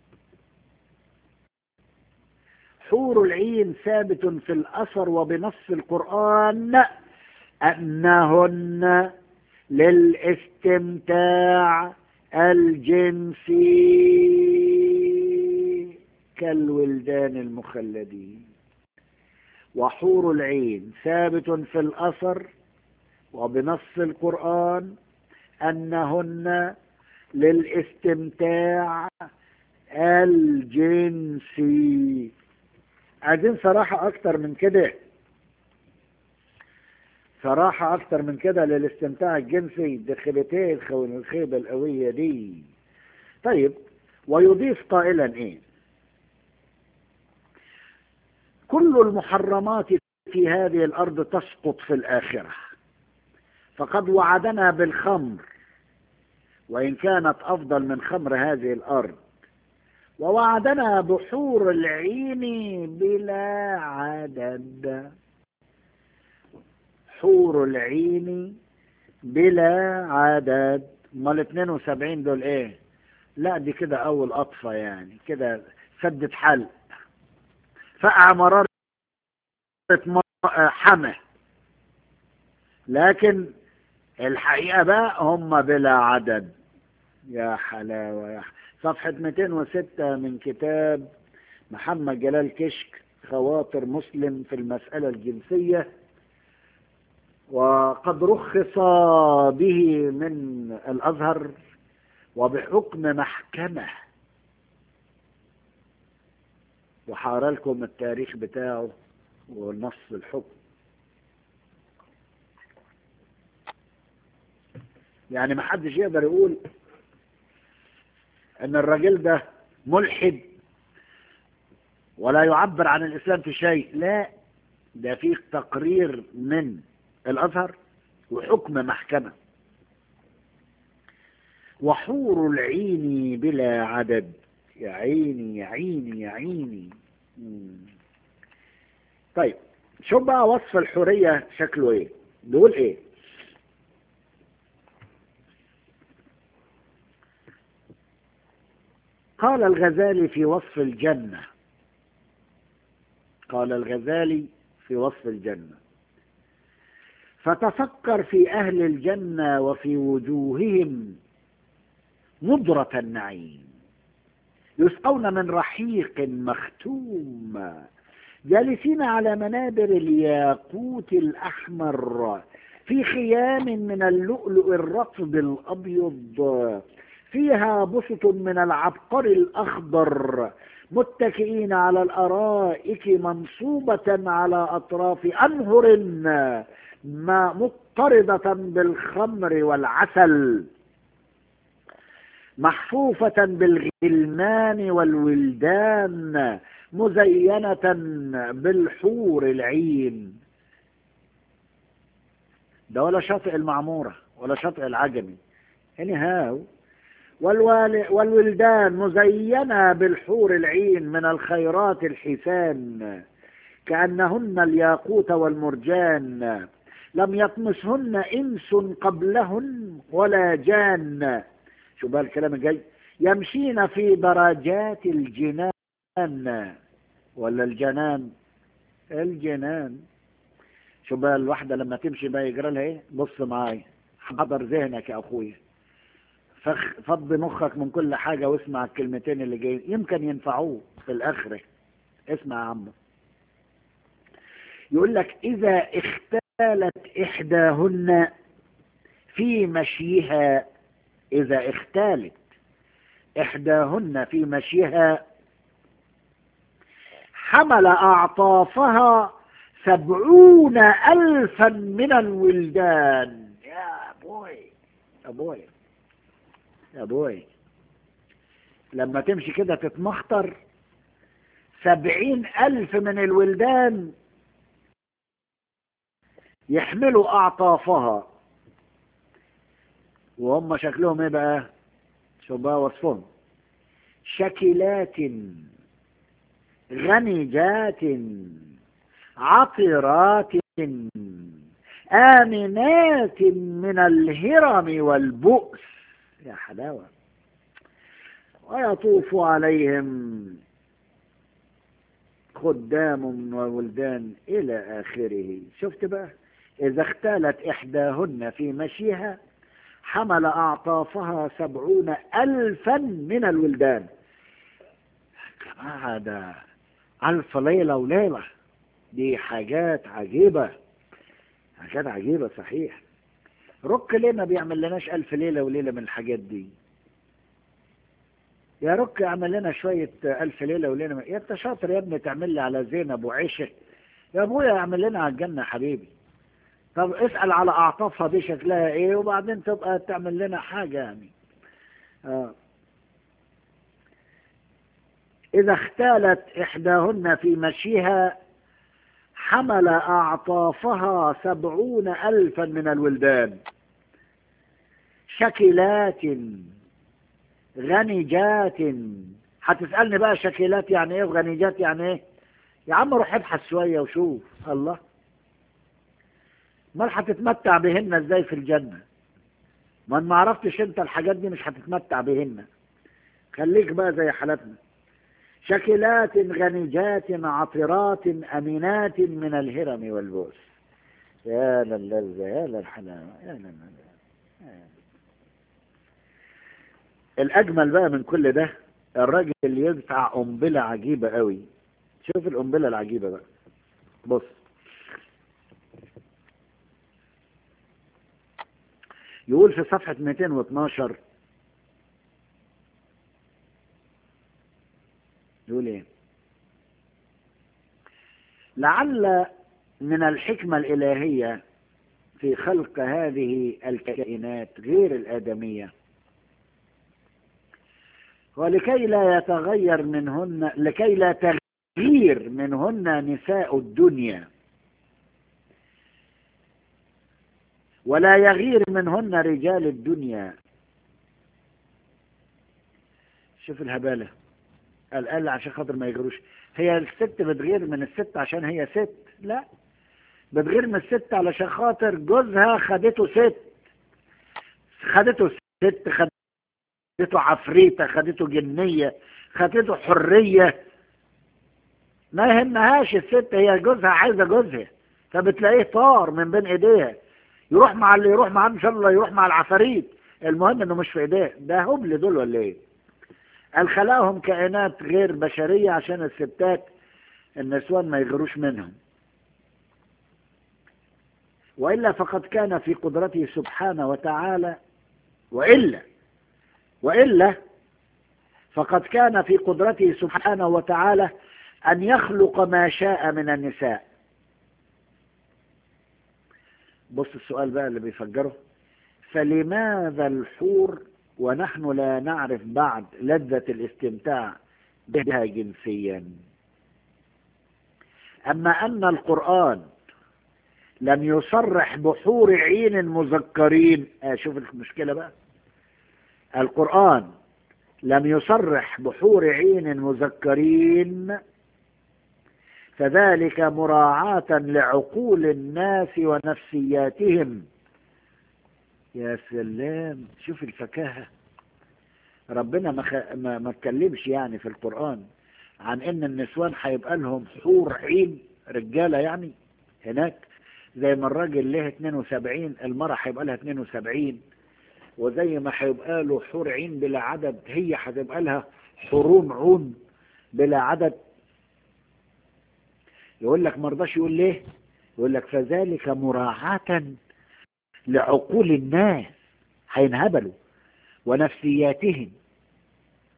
حور العين ثابت في الأثر وبنص القرآن أنهن للاستمتاع الجنسي كالولدان المخلدين وحور العين ثابت في الأثر وبنص القرآن أنهن للاستمتاع الجنسي عايزين صراحة أكتر من كده صراحة أكتر من كده للاستمتاع الجنسي دخلتين الخيبة القوية دي طيب ويضيف قائلا إيه كل المحرمات في هذه الأرض تسقط في الآخرة فقد وعدنا بالخمر وإن كانت أفضل من خمر هذه الأرض ووعدنا بحور العين بلا عدد حور العين بلا عدد امال 72 دول ايه لا دي كده اول قطفه يعني كده سدة حل فقع مرارة حمى لكن الحقيقة بقى هم بلا عدد يا حلاوة يا حلاوة. صفحة 206 من كتاب محمد جلال كشك خواطر مسلم في المسألة الجنسية وقد رخص به من الأزهر وبحكم محكمة وحار لكم التاريخ بتاعه ونص الحكم يعني ما حدش يقدر يقول ان الراجل ده ملحد ولا يعبر عن الاسلام في شيء لا ده فيه تقرير من الازهر وحكم محكمه وحور العين بلا عدد يا عيني يا عيني يا عيني مم. طيب شوف بقى وصف الحوريه شكله ايه بيقول ايه قال الغزالي في وصف الجنة قال الغزالي في وصف الجنة فتفكر في أهل الجنة وفي وجوههم مضرة النعيم يسقون من رحيق مختوم جالسين على منابر الياقوت الأحمر في خيام من اللؤلؤ الرطب الأبيض فيها بسط من العبقر الأخضر متكئين على الأرائك منصوبة على أطراف أنهر ما مضطردة بالخمر والعسل محفوفة بالغلمان والولدان مزينة بالحور العين ده ولا شاطئ المعمورة ولا شاطئ العجمي يعني هاو والولدان مزينة بالحور العين من الخيرات الحسان كأنهن الياقوت والمرجان لم يطمسهن إنس قبلهن ولا جان شو بقى الكلام الجاي يمشين في درجات الجنان ولا الجنان الجنان شو بقى الواحدة لما تمشي بقى يجرى لها ايه بص معايا حضر ذهنك يا اخويا فض مخك من كل حاجة واسمع الكلمتين اللي جايين يمكن ينفعوه في الآخرة اسمع يا عم يقول لك إذا اختالت إحداهن في مشيها إذا اختالت إحداهن في مشيها حمل أعطافها سبعون ألفا من الولدان يا بوي يا بوي يا بوي لما تمشي كده تتمخطر سبعين ألف من الولدان يحملوا أعطافها وهم شكلهم ايه بقى شو بقى وصفهم شكلات غنجات عطرات آمنات من الهرم والبؤس يا حلاوة ويطوف عليهم خدام وولدان إلى آخره شفت بقى إذا اختالت إحداهن في مشيها حمل أعطافها سبعون ألفا من الولدان جماعة ده ألف ليلة وليلة دي حاجات عجيبة حاجات عجيبة صحيح رك ليه ما بيعمل لناش ألف ليلة وليلة من الحاجات دي يا رك اعمل لنا شوية ألف ليلة وليلة من... يا انت شاطر يا ابني تعمل لي على زينب وعيشة يا ابويا اعمل لنا على الجنة حبيبي طب اسأل على أعطافها دي شكلها ايه وبعدين تبقى تعمل لنا حاجة يعني آه. إذا اختالت إحداهن في مشيها حمل أعطافها سبعون ألفا من الولدان شكلات غنجات هتسألني بقى شكلات يعني ايه وغنجات يعني ايه يا عم روح ابحث شوية وشوف الله امال هتتمتع بهن ازاي في الجنة ما ما عرفتش انت الحاجات دي مش هتتمتع بهن خليك بقى زي حالتنا شكلات غنجات عطرات أمينات من الهرم والبؤس يا للذة يا للحلاوة يا للذة الأجمل بقى من كل ده الراجل اللي يدفع قنبلة عجيبة قوي شوف القنبلة العجيبة بقى بص يقول في صفحة 212 يقول ايه لعل من الحكمة الإلهية في خلق هذه الكائنات غير الآدمية ولكي لا يتغير منهن لكي لا تغيير منهن نساء الدنيا ولا يغير منهن رجال الدنيا شوف الهبالة قال قال عشان خاطر ما يغيروش هي الست بتغير من الست عشان هي ست لا بتغير من الست علشان خاطر جوزها خدته ست خدته ست خدته عفريتة خدته جنية خدته حرية ما يهمهاش الست هي جوزها عايزة جوزها فبتلاقيه طار من بين ايديها يروح مع اللي يروح معاه ان شاء الله يروح مع العفاريت المهم انه مش في ايديه ده هبل دول ولا ايه قال خلقهم كائنات غير بشرية عشان الستات النسوان ما يغيروش منهم وإلا فقد كان في قدرته سبحانه وتعالى وإلا وإلا فقد كان في قدرته سبحانه وتعالى أن يخلق ما شاء من النساء بص السؤال بقى اللي بيفجره فلماذا الحور ونحن لا نعرف بعد لذة الاستمتاع بها جنسيا أما أن القرآن لم يصرح بحور عين مذكرين شوف المشكلة بقى القرآن لم يصرح بحور عين مذكرين فذلك مراعاة لعقول الناس ونفسياتهم يا سلام شوف الفكاهة ربنا ما, خ... ما ما اتكلمش يعني في القرآن عن ان النسوان هيبقى لهم حور عين رجالة يعني هناك زي ما الراجل له 72 المرأة هيبقى لها 72 وزي ما هيبقى له حور عين بلا عدد هي هتبقى لها حرون عون بلا عدد يقول لك مرضاش يقول ليه يقول لك فذلك مراعاة لعقول الناس هينهبلوا ونفسياتهم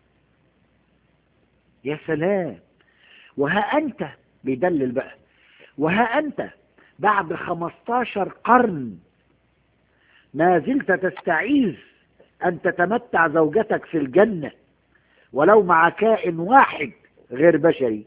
يا سلام وها أنت بيدلل بقى وها أنت بعد خمستاشر قرن ما زلت تستعيذ أن تتمتع زوجتك في الجنة ولو مع كائن واحد غير بشري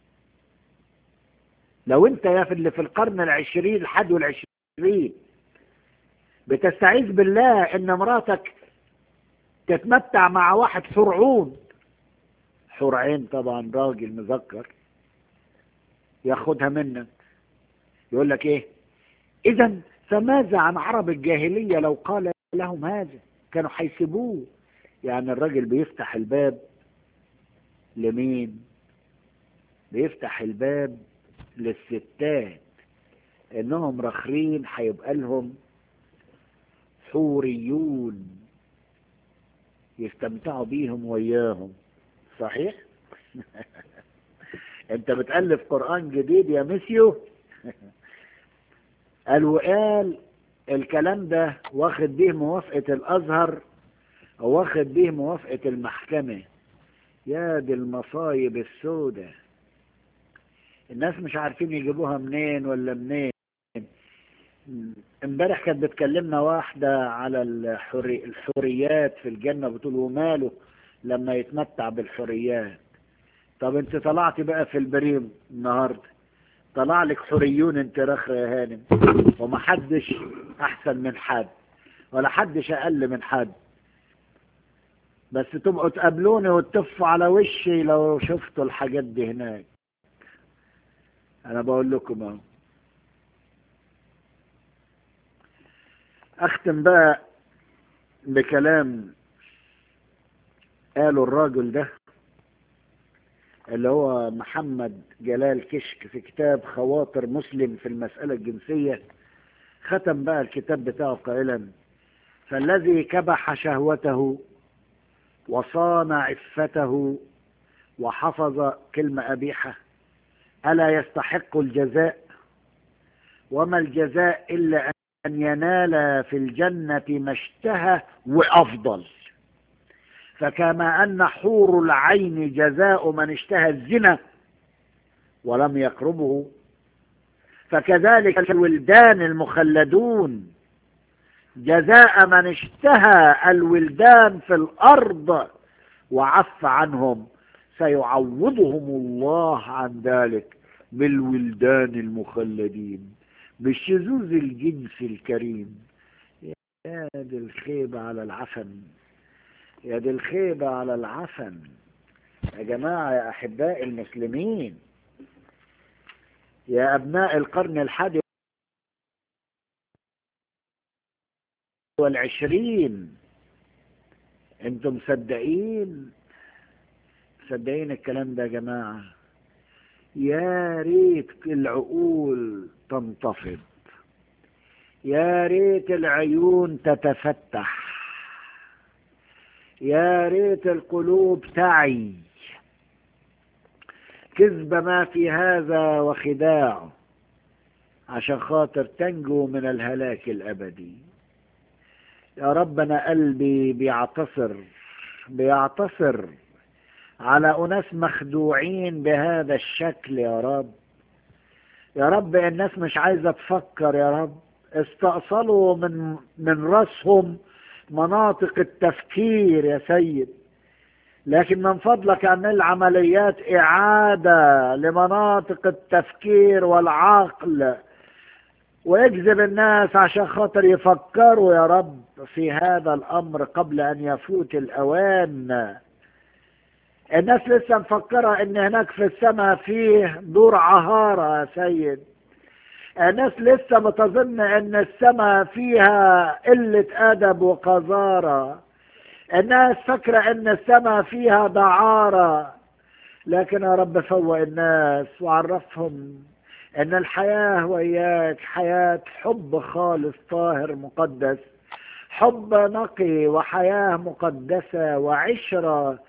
لو انت يا في اللي في القرن العشرين الحد والعشرين بتستعيذ بالله ان مراتك تتمتع مع واحد فرعون حور عين طبعا راجل مذكر ياخدها منك يقول لك ايه اذا فماذا عن عرب الجاهلية لو قال لهم هذا كانوا هيسيبوه يعني الراجل بيفتح الباب لمين بيفتح الباب للستات انهم رخرين هيبقى لهم حوريون يستمتعوا بيهم وياهم صحيح انت بتألف قرآن جديد يا مسيو قال وقال الكلام ده واخد به موافقة الازهر واخد به موافقة المحكمة يا دي المصايب السودة الناس مش عارفين يجيبوها منين ولا منين امبارح كانت بتكلمنا واحدة على الحري الحريات في الجنة بتقول وماله لما يتمتع بالحريات طب انت طلعتي بقى في البريم النهاردة طلع لك حريون انت رخرة يا هانم ومحدش احسن من حد ولا حدش اقل من حد بس تبقوا تقابلوني وتطفوا على وشي لو شفتوا الحاجات دي هناك انا بقول لكم اهو اختم بقى بكلام قاله الراجل ده اللي هو محمد جلال كشك في كتاب خواطر مسلم في المسألة الجنسية ختم بقى الكتاب بتاعه قائلا فالذي كبح شهوته وصان عفته وحفظ كلمة أبيحة ألا يستحق الجزاء وما الجزاء إلا أن ينال في الجنة ما اشتهى وأفضل فكما أن حور العين جزاء من اشتهى الزنا ولم يقربه فكذلك الولدان المخلدون جزاء من اشتهى الولدان في الأرض وعف عنهم سيعوضهم الله عن ذلك بالولدان المخلدين بالشذوذ الجنسي الكريم يا دي الخيبة على العفن يا دي الخيبة على العفن يا جماعة يا أحباء المسلمين يا أبناء القرن الحادي والعشرين انتم مصدقين مصدقين الكلام ده يا جماعة يا ريت العقول تنتفض يا ريت العيون تتفتح يا ريت القلوب تعي كذب ما في هذا وخداع عشان خاطر تنجو من الهلاك الأبدي يا رب أنا قلبي بيعتصر بيعتصر على أناس مخدوعين بهذا الشكل يا رب يا رب الناس مش عايزة تفكر يا رب استأصلوا من من راسهم مناطق التفكير يا سيد لكن من فضلك اعمل عمليات إعادة لمناطق التفكير والعقل ويجذب الناس عشان خاطر يفكروا يا رب في هذا الأمر قبل أن يفوت الأوان الناس لسه مفكرة ان هناك في السماء فيه دور عهارة يا سيد الناس لسه بتظن ان السماء فيها قلة ادب وقذارة الناس فاكرة ان السماء فيها دعارة لكن يا رب فوق الناس وعرفهم ان الحياة وياك حياة حب خالص طاهر مقدس حب نقي وحياة مقدسة وعشرة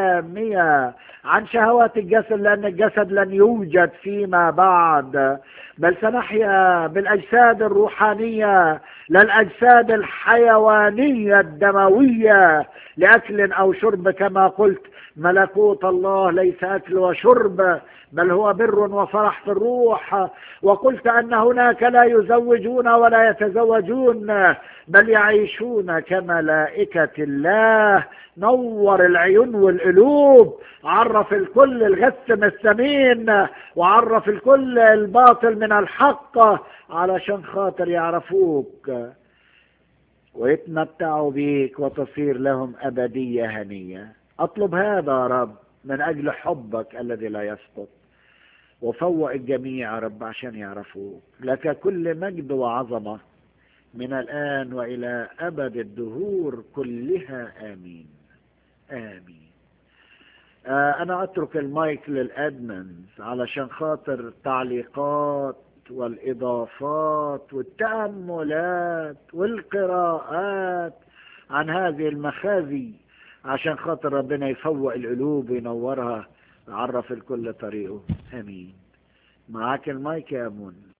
سامية عن شهوات الجسد لأن الجسد لن يوجد فيما بعد بل سنحيا بالأجساد الروحانية لا الأجساد الحيوانية الدموية لأكل أو شرب كما قلت ملكوت الله ليس أكل وشرب بل هو بر وفرح في الروح وقلت أن هناك لا يزوجون ولا يتزوجون بل يعيشون كملائكة الله نور العيون والقلوب عرف الكل الغثم الثمين وعرف الكل الباطل من الحق علشان خاطر يعرفوك ويتمتعوا بيك وتصير لهم أبدية هنية أطلب هذا يا رب من أجل حبك الذي لا يسقط وفوق الجميع يا رب عشان يعرفوك لك كل مجد وعظمة من الآن وإلى أبد الدهور كلها آمين آمين آه أنا أترك المايك للأدمنز علشان خاطر تعليقات والإضافات والتأملات والقراءات عن هذه المخازي عشان خاطر ربنا يفوق القلوب وينورها يعرف الكل طريقه امين معاك المايك يا امون